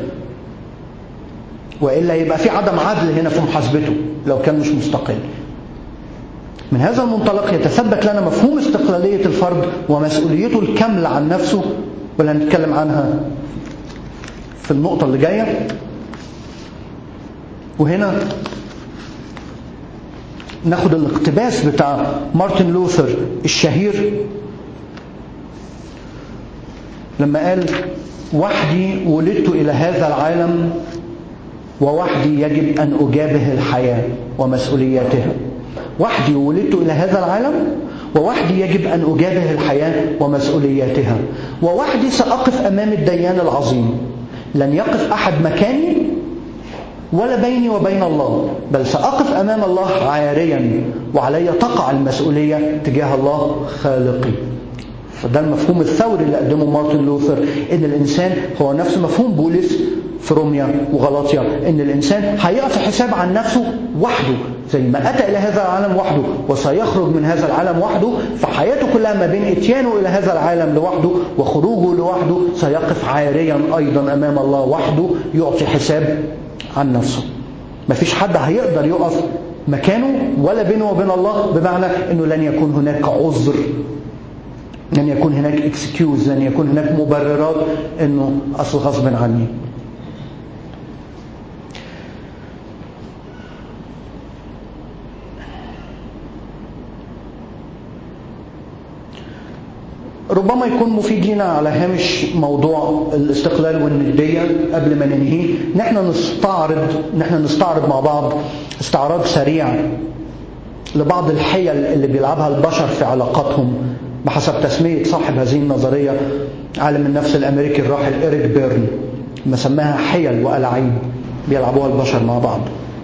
وإلا يبقى في عدم عدل هنا في محاسبته لو كان مش مستقل من هذا المنطلق يتثبت لنا مفهوم استقلالية الفرد ومسؤوليته الكاملة عن نفسه واللي هنتكلم عنها في النقطة اللي جاية وهنا ناخد الاقتباس بتاع مارتن لوثر الشهير لما قال وحدي ولدت إلى هذا العالم ووحدي يجب أن أجابه الحياة ومسؤولياتها وحدي ولدت إلى هذا العالم ووحدي يجب أن أجابه الحياة ومسؤولياتها ووحدي سأقف أمام الديان العظيم لن يقف أحد مكاني ولا بيني وبين الله بل سأقف أمام الله عاريا وعلي تقع المسؤولية تجاه الله خالقي فده المفهوم الثوري اللي قدمه مارتن لوثر ان الانسان هو نفس مفهوم بولس في روميا وغلاطيا ان الانسان هيقف حساب عن نفسه وحده زي ما اتى الى هذا العالم وحده وسيخرج من هذا العالم وحده فحياته كلها ما بين اتيانه الى هذا العالم لوحده وخروجه لوحده سيقف عاريا ايضا امام الله وحده يعطي حساب عن نفسه مفيش حد هيقدر يقف مكانه ولا بينه وبين الله بمعنى انه لن يكون هناك عذر لن يكون هناك اكسكيوز لن يكون هناك مبررات انه اصل غصب عني ربما يكون مفيد لنا على هامش موضوع الاستقلال والندية قبل ما ننهيه نحن نستعرض نحن نستعرض مع بعض استعراض سريع لبعض الحيل اللي بيلعبها البشر في علاقاتهم بحسب تسمية صاحب هذه النظرية عالم النفس الأمريكي الراحل إيريك بيرن ما سماها حيل وألاعيب بيلعبوها البشر مع بعض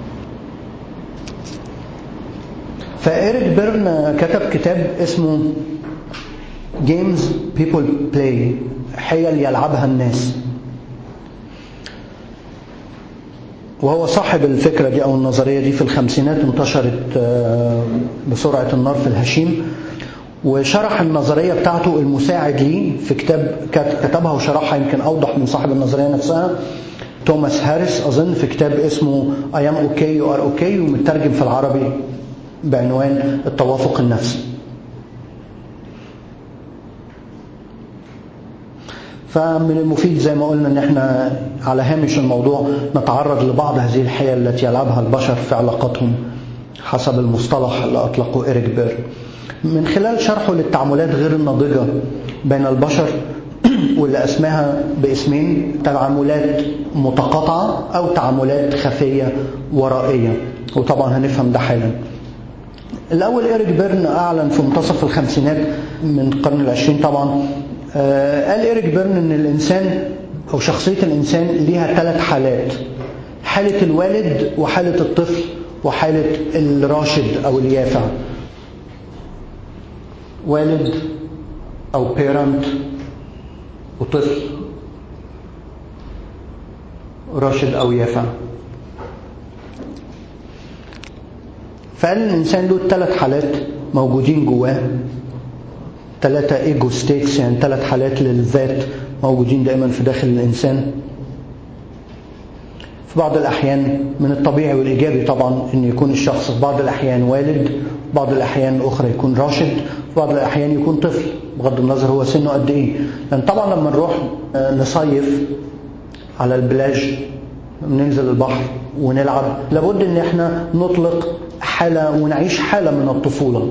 فإيريك بيرن كتب كتاب اسمه Games People Play حيل يلعبها الناس وهو صاحب الفكرة دي أو النظرية دي في الخمسينات انتشرت بسرعة النار في الهشيم وشرح النظرية بتاعته المساعد ليه في كتاب كتبها وشرحها يمكن أوضح من صاحب النظرية نفسها توماس هاريس أظن في كتاب اسمه I am okay you are okay ومترجم في العربي بعنوان التوافق النفسي فمن المفيد زي ما قلنا ان احنا على هامش الموضوع نتعرض لبعض هذه الحيل التي يلعبها البشر في علاقاتهم حسب المصطلح اللي اطلقه إيريك بير من خلال شرحه للتعاملات غير الناضجة بين البشر واللي اسماها باسمين تعاملات متقاطعة او تعاملات خفية ورائية وطبعا هنفهم ده حالا الاول إيريك بيرن اعلن في منتصف الخمسينات من القرن العشرين طبعا قال إيريك بيرن ان الانسان او شخصية الانسان ليها ثلاث حالات حالة الوالد وحالة الطفل وحالة الراشد او اليافع والد او بيرنت وطفل راشد او يافع فقال الانسان له ثلاث حالات موجودين جواه ثلاثة ايجو ستيتس يعني ثلاث حالات للذات موجودين دائما في داخل الانسان في بعض الاحيان من الطبيعي والايجابي طبعا ان يكون الشخص في بعض الاحيان والد بعض الاحيان الاخرى يكون راشد في بعض الاحيان يكون طفل بغض النظر هو سنه قد ايه لان طبعا لما نروح نصيف على البلاج ننزل البحر ونلعب لابد ان احنا نطلق حالة ونعيش حالة من الطفولة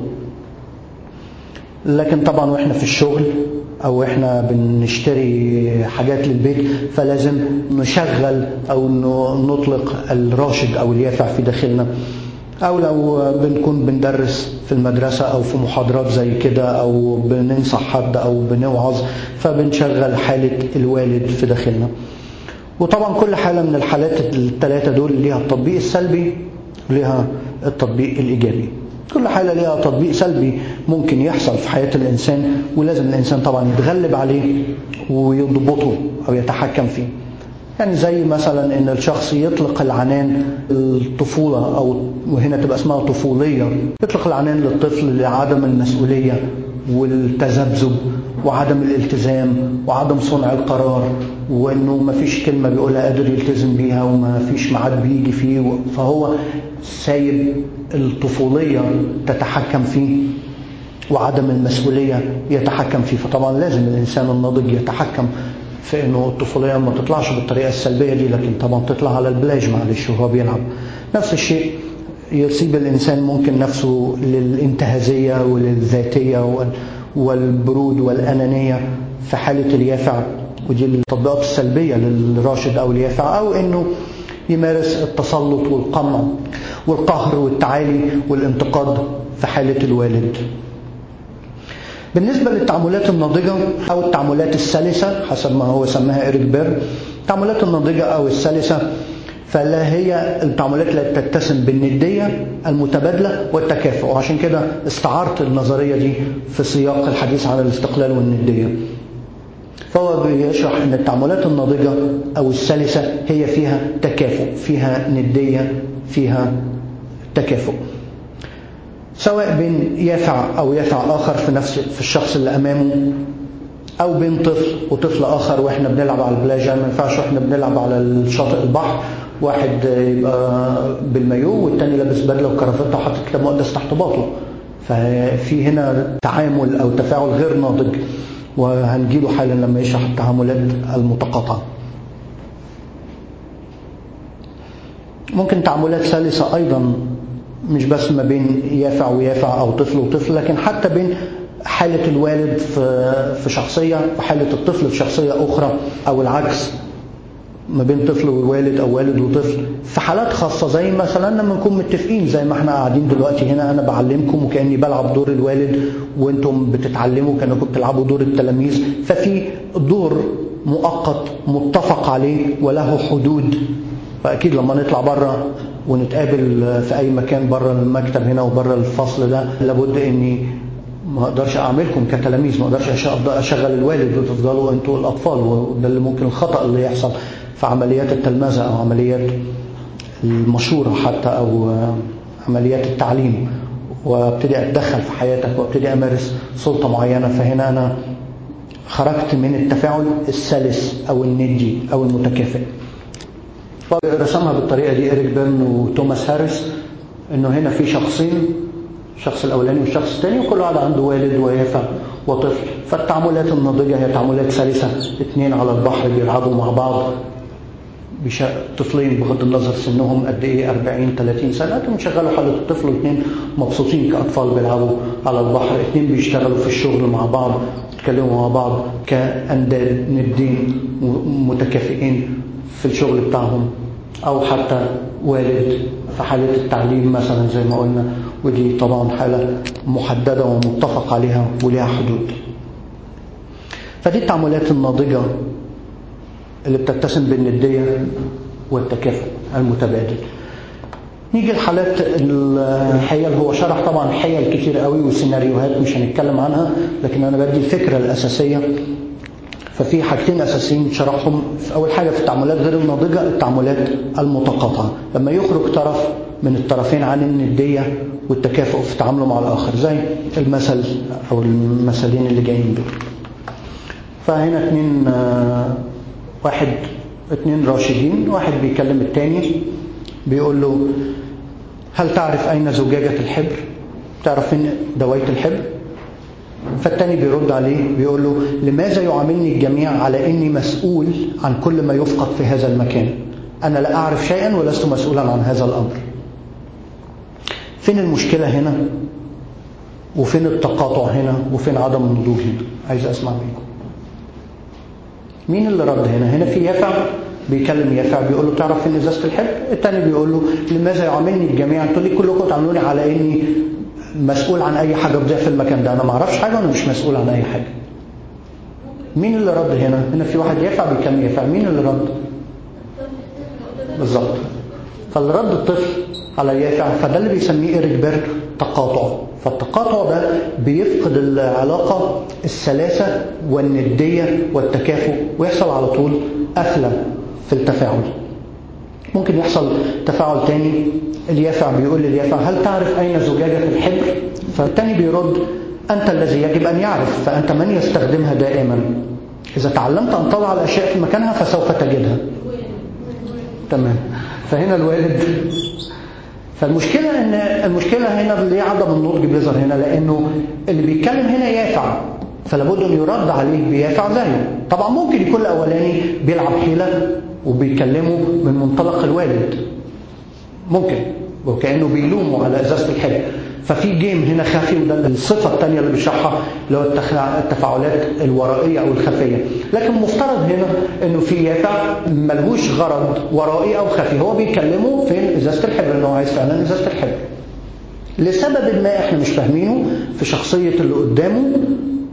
لكن طبعا واحنا في الشغل او احنا بنشتري حاجات للبيت فلازم نشغل او نطلق الراشد او اليافع في داخلنا او لو بنكون بندرس في المدرسة او في محاضرات زي كده او بننصح حد او بنوعظ فبنشغل حالة الوالد في داخلنا وطبعا كل حالة من الحالات الثلاثة دول ليها التطبيق السلبي وليها التطبيق الإيجابي كل حالة ليها تطبيق سلبي ممكن يحصل في حياة الإنسان ولازم الإنسان طبعا يتغلب عليه ويضبطه أو يتحكم فيه يعني زي مثلا ان الشخص يطلق العنان الطفولة او وهنا تبقى اسمها طفولية يطلق العنان للطفل لعدم المسؤولية والتذبذب وعدم الالتزام وعدم صنع القرار وانه ما فيش كلمة بيقولها قادر يلتزم بيها وما فيش ميعاد بيجي فيه فهو سايب الطفولية تتحكم فيه وعدم المسؤولية يتحكم فيه فطبعا لازم الإنسان الناضج يتحكم في انه الطفولية ما تطلعش بالطريقة السلبية دي لكن طبعا تطلع على البلاج معلش وهو بيلعب نفس الشيء يصيب الإنسان ممكن نفسه للانتهازية وللذاتية والبرود والأنانية في حالة اليافع ودي التطبيقات السلبية للراشد أو اليافع أو أنه يمارس التسلط والقمع والقهر والتعالي والانتقاد في حالة الوالد بالنسبة للتعاملات الناضجة أو التعاملات السلسة حسب ما هو سماها إيريك بير التعاملات الناضجة أو السلسة فلا هي التعاملات التي تتسم بالندية المتبادلة والتكافؤ وعشان كده استعرت النظرية دي في سياق الحديث عن الاستقلال والندية فهو بيشرح ان التعاملات الناضجة او السلسة هي فيها تكافؤ فيها ندية فيها تكافؤ سواء بين يافع او يافع اخر في نفس في الشخص اللي امامه او بين طفل وطفل اخر واحنا بنلعب على البلاجة ما ينفعش واحنا بنلعب على الشاطئ البحر واحد يبقى بالمايو والتاني لابس بدله وكرافته وحاطط كتاب مقدس تحت باطه ففي هنا تعامل او تفاعل غير ناضج وهنجيله حالا لما يشرح التعاملات المتقاطعه ممكن تعاملات سلسه ايضا مش بس ما بين يافع ويافع او طفل وطفل لكن حتى بين حالة الوالد في شخصية وحالة الطفل في شخصية أخرى أو العكس ما بين طفل ووالد أو والد وطفل في حالات خاصة زي مثلا لما نكون متفقين زي ما احنا قاعدين دلوقتي هنا أنا بعلمكم وكأني بلعب دور الوالد وانتم بتتعلموا كأنكم بتلعبوا دور التلاميذ ففي دور مؤقت متفق عليه وله حدود فأكيد لما نطلع بره ونتقابل في أي مكان بره المكتب هنا وبره الفصل ده لابد إني ما اقدرش اعملكم كتلاميذ ما اقدرش اشغل الوالد وتفضلوا انتوا الاطفال وده اللي ممكن الخطا اللي يحصل في عمليات التلمذه او عمليات المشوره حتى او عمليات التعليم وابتدي اتدخل في حياتك وابتدي امارس سلطه معينه فهنا انا خرجت من التفاعل السلس او الندي او المتكافئ رسمها بالطريقه دي اريك بيرن وتوماس هاريس انه هنا في شخصين الشخص الأولاني والشخص الثاني وكل واحد عنده والد ويافع وطفل فالتعاملات الناضجة هي تعاملات سلسة اثنين على البحر بيلعبوا مع بعض بش... طفلين بغض النظر سنهم قد ايه 40 30 سنه لكن شغلوا حاله الطفل واثنين مبسوطين كاطفال بيلعبوا على البحر اثنين بيشتغلوا في الشغل مع بعض يتكلموا مع بعض كانداد ندين متكافئين في الشغل بتاعهم او حتى والد في حاله التعليم مثلا زي ما قلنا ودي طبعا حالة محددة ومتفق عليها ولها حدود فدي التعاملات الناضجة اللي بتتسم بالندية والتكافؤ المتبادل نيجي لحالات الحيل هو شرح طبعا حيل كتير قوي وسيناريوهات مش هنتكلم عنها لكن انا بدي الفكرة الأساسية ففي حاجتين أساسيين شرحهم في أول حاجة في التعاملات غير الناضجة التعاملات المتقاطعة لما يخرج طرف من الطرفين عن الندية والتكافؤ في تعامله مع الآخر زي المثل أو المثلين اللي جايين دول فهنا اتنين واحد اتنين راشدين واحد بيكلم التاني بيقول له هل تعرف أين زجاجة الحبر تعرف فين دواية الحبر فالتاني بيرد عليه بيقول له لماذا يعاملني الجميع على اني مسؤول عن كل ما يفقد في هذا المكان انا لا اعرف شيئا ولست مسؤولا عن هذا الامر فين المشكله هنا وفين التقاطع هنا وفين عدم النضوج هنا عايز اسمع منكم مين اللي رد هنا هنا في يافع بيكلم يافع بيقول له تعرف فين ازازه الحبر التاني بيقول له لماذا يعاملني الجميع تقول لي كلكم تعاملوني على اني مسؤول عن اي حاجه بتضيع في المكان ده انا ما اعرفش حاجه وانا مش مسؤول عن اي حاجه مين اللي رد هنا هنا في واحد يافع بيكلم يافع مين اللي رد بالظبط فاللي رد الطفل على يافع فده اللي بيسميه إيريك بيرك تقاطع فالتقاطع ده بيفقد العلاقة السلاسة والندية والتكافؤ ويحصل على طول قفلة في التفاعل ممكن يحصل تفاعل تاني اليافع بيقول لليافع هل تعرف أين زجاجة الحبر فالتاني بيرد أنت الذي يجب أن يعرف فأنت من يستخدمها دائما إذا تعلمت أن تضع الأشياء في مكانها فسوف تجدها تمام فهنا الوالد فالمشكلة ان المشكلة هنا اللي هي عدم النضج بيظهر هنا لانه اللي بيتكلم هنا يافع فلابد ان يرد عليه بيافع زيه طبعا ممكن يكون الاولاني بيلعب حيلة وبيكلمه من منطلق الوالد ممكن وكأنه بيلومه على ازازة الحب ففي جيم هنا خفي وده الصفة الثانية اللي بيشرحها اللي هو التفاعلات الورائية أو الخفية لكن مفترض هنا أنه في يافع ملهوش غرض ورائي أو خفي هو بيكلمه في إزازة الحبر أنه عايز فعلا إزازة الحبر لسبب ما إحنا مش فاهمينه في شخصية اللي قدامه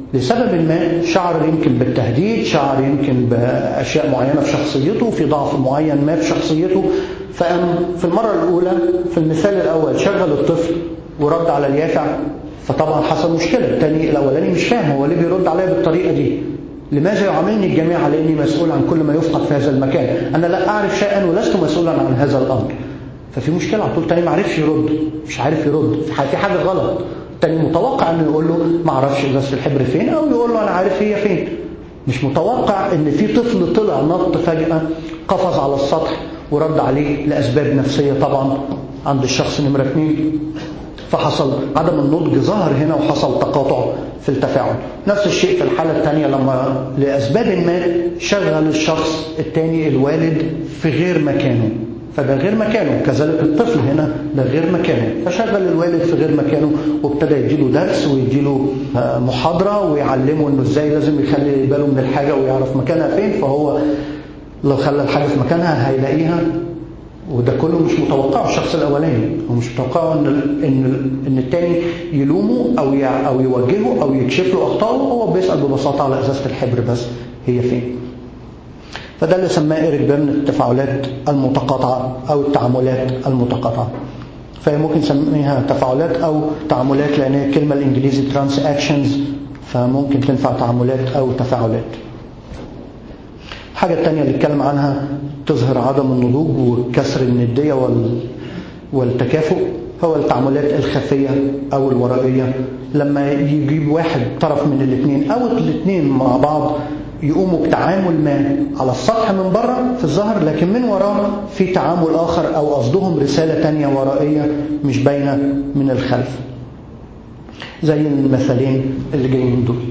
لسبب ما شعر يمكن بالتهديد شعر يمكن بأشياء معينة في شخصيته في ضعف معين ما في شخصيته فقام في المرة الأولى في المثال الأول شغل الطفل ورد على اليافع فطبعا حصل مشكلة الثاني الأولاني مش فاهم هو ليه بيرد عليا بالطريقة دي لماذا يعاملني الجميع على أني مسؤول عن كل ما يفقد في هذا المكان أنا لا أعرف شيئا ولست مسؤولا عن هذا الأمر ففي مشكلة على طول تاني ما عرفش يرد مش عارف يرد في حاجة غلط تاني متوقع انه يقول له ما اعرفش ازازه الحبر فين او يقول له انا عارف هي فين مش متوقع ان في طفل طلع نط فجأة قفز على السطح ورد عليه لأسباب نفسية طبعا عند الشخص نمرة اثنين فحصل عدم النضج ظهر هنا وحصل تقاطع في التفاعل نفس الشيء في الحالة الثانية لما لأسباب ما شغل الشخص الثاني الوالد في غير مكانه فده غير مكانه كذلك الطفل هنا ده غير مكانه فشغل الوالد في غير مكانه وابتدى يديله درس ويديله محاضرة ويعلمه انه ازاي لازم يخلي باله من الحاجة ويعرف مكانها فين فهو لو خلى الحاجة في مكانها هيلاقيها وده كله مش متوقعه الشخص الاولاني هو مش متوقعه ان ان ان الثاني يلومه او او يوجهه او يكشف له اخطائه هو بيسال ببساطه على ازازه الحبر بس هي فين فده اللي سماه إيريك بيرن التفاعلات المتقاطعة أو التعاملات المتقاطعة فهي ممكن نسميها تفاعلات أو تعاملات لأن هي الكلمة الإنجليزي transactions فممكن تنفع تعاملات أو تفاعلات الحاجة الثانية اللي اتكلم عنها تظهر عدم النضوج وكسر الندية وال... والتكافؤ هو التعاملات الخفية أو الورائية لما يجيب واحد طرف من الاثنين أو الاثنين مع بعض يقوموا بتعامل ما على السطح من بره في الظهر لكن من وراه في تعامل آخر أو قصدهم رسالة تانية ورائية مش باينة من الخلف زي المثالين اللي جايين دول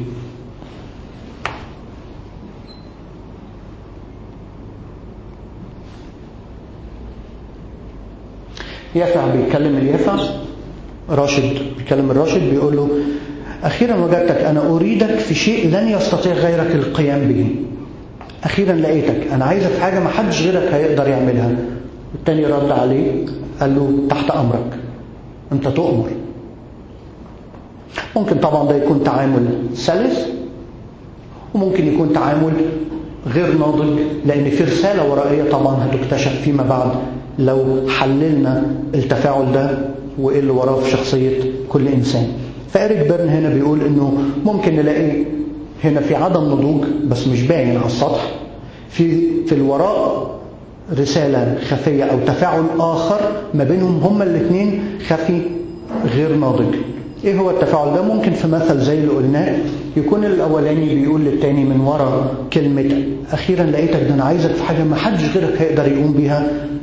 يافع بيتكلم اليافع راشد بيتكلم الراشد بيقول له أخيرا وجدتك أنا أريدك في شيء لن يستطيع غيرك القيام به أخيرا لقيتك أنا عايزك في حاجة ما حدش غيرك هيقدر يعملها التاني رد عليه قال له تحت أمرك أنت تؤمر ممكن طبعا ده يكون تعامل سلس وممكن يكون تعامل غير ناضج لأن في رسالة ورائية طبعا هتكتشف فيما بعد لو حللنا التفاعل ده وإيه اللي وراه في شخصية كل إنسان فإريك بيرن هنا بيقول إنه ممكن نلاقي هنا في عدم نضوج بس مش باين على السطح في في الوراء رسالة خفية أو تفاعل آخر ما بينهم هما الاثنين خفي غير ناضج ايه هو التفاعل ده ممكن في مثل زي اللي قلناه يكون الاولاني بيقول للتاني من ورا كلمة اخيرا لقيتك ده انا عايزك في حاجة ما حدش غيرك هيقدر يقوم بيها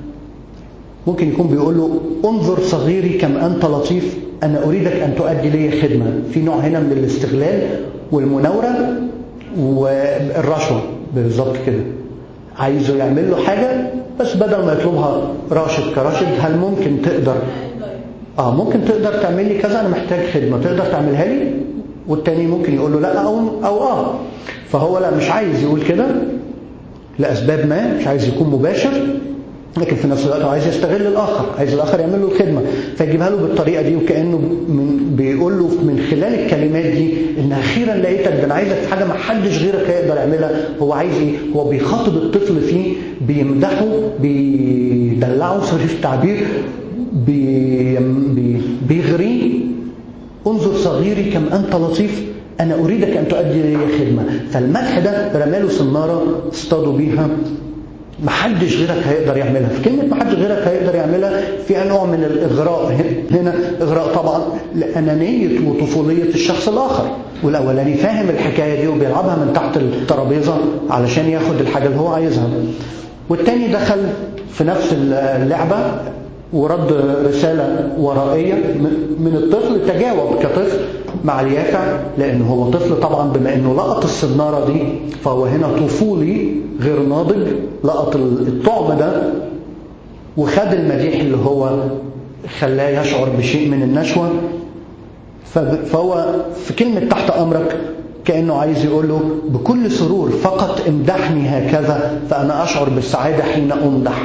ممكن يكون بيقول له انظر صغيري كم انت لطيف انا اريدك ان تؤدي لي خدمة في نوع هنا من الاستغلال والمناورة والرشوة بالظبط كده عايزه يعمل له حاجة بس بدل ما يطلبها راشد كراشد هل ممكن تقدر اه ممكن تقدر تعمل لي كذا انا محتاج خدمه تقدر تعملها لي والتاني ممكن يقول له لا او او اه فهو لا مش عايز يقول كده لاسباب ما مش عايز يكون مباشر لكن في نفس الوقت هو عايز يستغل الاخر عايز الاخر يعمل له الخدمه فيجيبها له بالطريقه دي وكانه من بيقول له من خلال الكلمات دي ان اخيرا لقيتك ده انا عايزك في حاجه ما حدش غيرك هيقدر يعملها هو عايز ايه هو بيخاطب الطفل فيه بيمدحه بيدلعه سوري في التعبير بي بي بيغريه انظر صغيري كم أنت لطيف أنا أريدك أن تؤدي لي خدمة فالمدح ده رماله سنارة اصطادوا بيها محدش غيرك هيقدر يعملها في كلمة محدش غيرك هيقدر يعملها فيها نوع من الإغراء هنا إغراء طبعا لأنانية وطفولية الشخص الآخر والأولاني فاهم الحكاية دي وبيلعبها من تحت الترابيزة علشان ياخد الحاجة اللي هو عايزها والتاني دخل في نفس اللعبة ورد رسالة ورائية من الطفل تجاوب كطفل مع اليافع لأنه هو طفل طبعا بما أنه لقط السنارة دي فهو هنا طفولي غير ناضج لقط الطعم ده وخد المديح اللي هو خلاه يشعر بشيء من النشوة فهو في كلمة تحت أمرك كأنه عايز يقول له بكل سرور فقط امدحني هكذا فأنا أشعر بالسعادة حين أمدح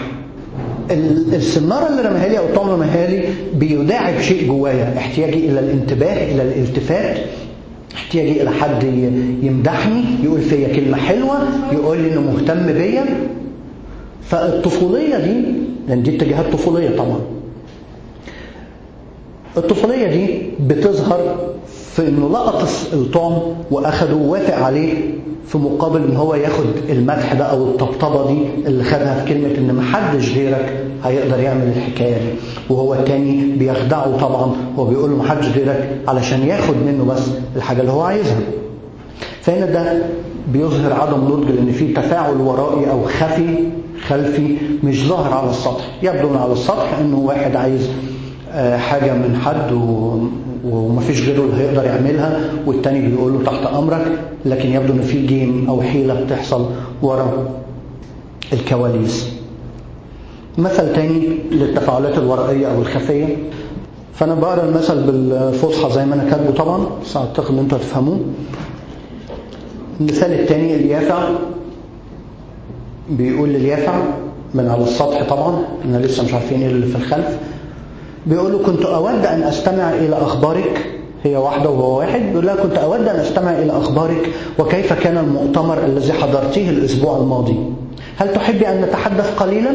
السناره اللي رماها لي او الطعم رماها لي بيداعب شيء جوايا احتياجي الى الانتباه الى الالتفات احتياجي الى حد يمدحني يقول فيا كلمه حلوه يقول لي انه مهتم بيا فالطفوليه دي لان دي اتجاهات طفوليه طبعا الطفوليه دي بتظهر في انه لقط الطعم واخده ووافق عليه في مقابل ان هو ياخد المدح ده او الطبطبه دي اللي خدها في كلمه ان محدش غيرك هيقدر يعمل الحكايه دي وهو التاني بيخدعه طبعا هو بيقول له محدش غيرك علشان ياخد منه بس الحاجه اللي هو عايزها فهنا ده بيظهر عدم نضج لان في تفاعل ورائي او خفي خلفي مش ظاهر على السطح يبدو من على السطح انه واحد عايز حاجة من حد ومفيش غيره اللي هيقدر يعملها والتاني بيقول له تحت أمرك لكن يبدو إن في جيم أو حيلة بتحصل ورا الكواليس مثل تاني للتفاعلات الورائية أو الخفية فأنا بقرا المثل بالفصحى زي ما أنا كاتبه طبعا بس أعتقد إن أنتوا هتفهموه المثال التاني اليافع بيقول لليافع من على السطح طبعا احنا لسه مش عارفين ايه اللي في الخلف بيقول له كنت أود أن أستمع إلى أخبارك هي واحدة وهو واحد بيقول لها كنت أود أن أستمع إلى أخبارك وكيف كان المؤتمر الذي حضرتيه الأسبوع الماضي هل تحبي أن نتحدث قليلا؟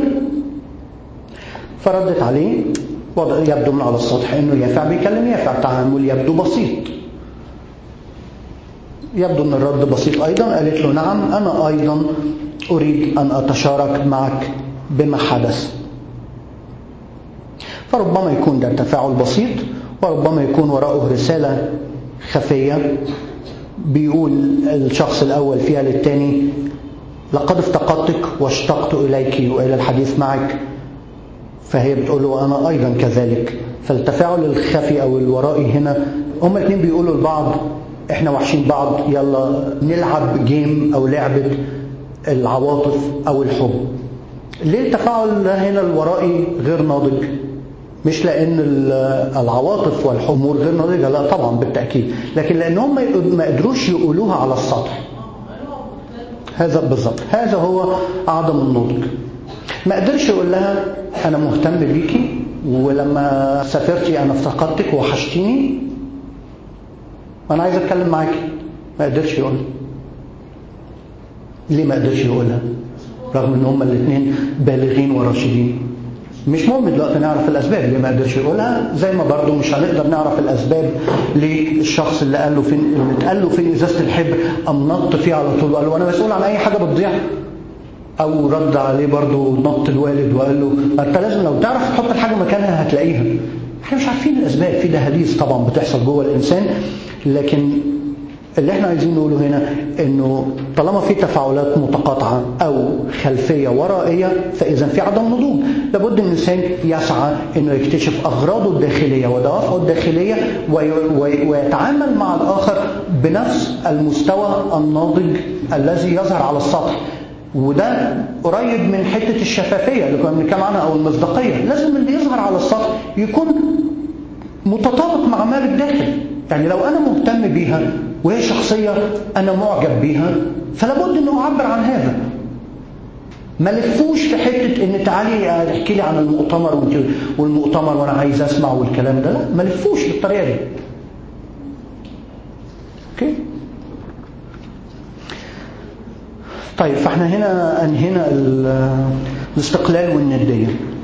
فردت عليه يبدو من على السطح أنه يافع بيكلم يافع تعامل يبدو بسيط يبدو أن الرد بسيط أيضا قالت له نعم أنا أيضا أريد أن أتشارك معك بما حدث فربما يكون ده تفاعل بسيط وربما يكون وراءه رسالة خفية بيقول الشخص الأول فيها للتاني لقد افتقدتك واشتقت إليك وإلى الحديث معك فهي بتقول له أنا أيضا كذلك فالتفاعل الخفي أو الورائي هنا هما الاثنين بيقولوا لبعض احنا وحشين بعض يلا نلعب جيم أو لعبة العواطف أو الحب ليه التفاعل هنا الورائي غير ناضج مش لان العواطف والحمور غير ناضجه لا طبعا بالتاكيد لكن لان هم ما قدروش يقولوها على السطح هذا بالظبط هذا هو عدم النضج ما قدرش يقول لها انا مهتم بيكي ولما سافرتي انا افتقدتك وحشتيني وانا عايز اتكلم معاكي ما قدرش يقول ليه ما قدرش يقولها رغم ان هما الاثنين بالغين وراشدين مش مهم دلوقتي نعرف الاسباب ليه ما قدرش يقولها زي ما برضه مش هنقدر نعرف الاسباب للشخص اللي قال له فين اللي اتقال له فين ازازه الحبر قام نط فيه على طول وقال له انا مسؤول عن اي حاجه بتضيع او رد عليه برضه نط الوالد وقال له انت لازم لو تعرف تحط الحاجه مكانها هتلاقيها احنا مش عارفين الاسباب في دهاليز طبعا بتحصل جوه الانسان لكن اللي احنا عايزين نقوله هنا انه طالما في تفاعلات متقاطعة او خلفية ورائية فاذا في عدم نضوج لابد ان الانسان يسعى انه يكتشف اغراضه الداخلية ودوافعه الداخلية ويتعامل مع الاخر بنفس المستوى الناضج الذي يظهر على السطح وده قريب من حتة الشفافية اللي كنا بنتكلم عنها او المصداقية لازم اللي يظهر على السطح يكون متطابق مع ما بالداخل يعني لو انا مهتم بيها وهي شخصية أنا معجب بيها فلابد أنه أعبر عن هذا ما لفوش في حتة ان تعالي احكي لي عن المؤتمر والمؤتمر وانا عايز اسمع والكلام ده لا ما لفوش بالطريقة دي اوكي طيب فاحنا هنا انهينا الاستقلال والندية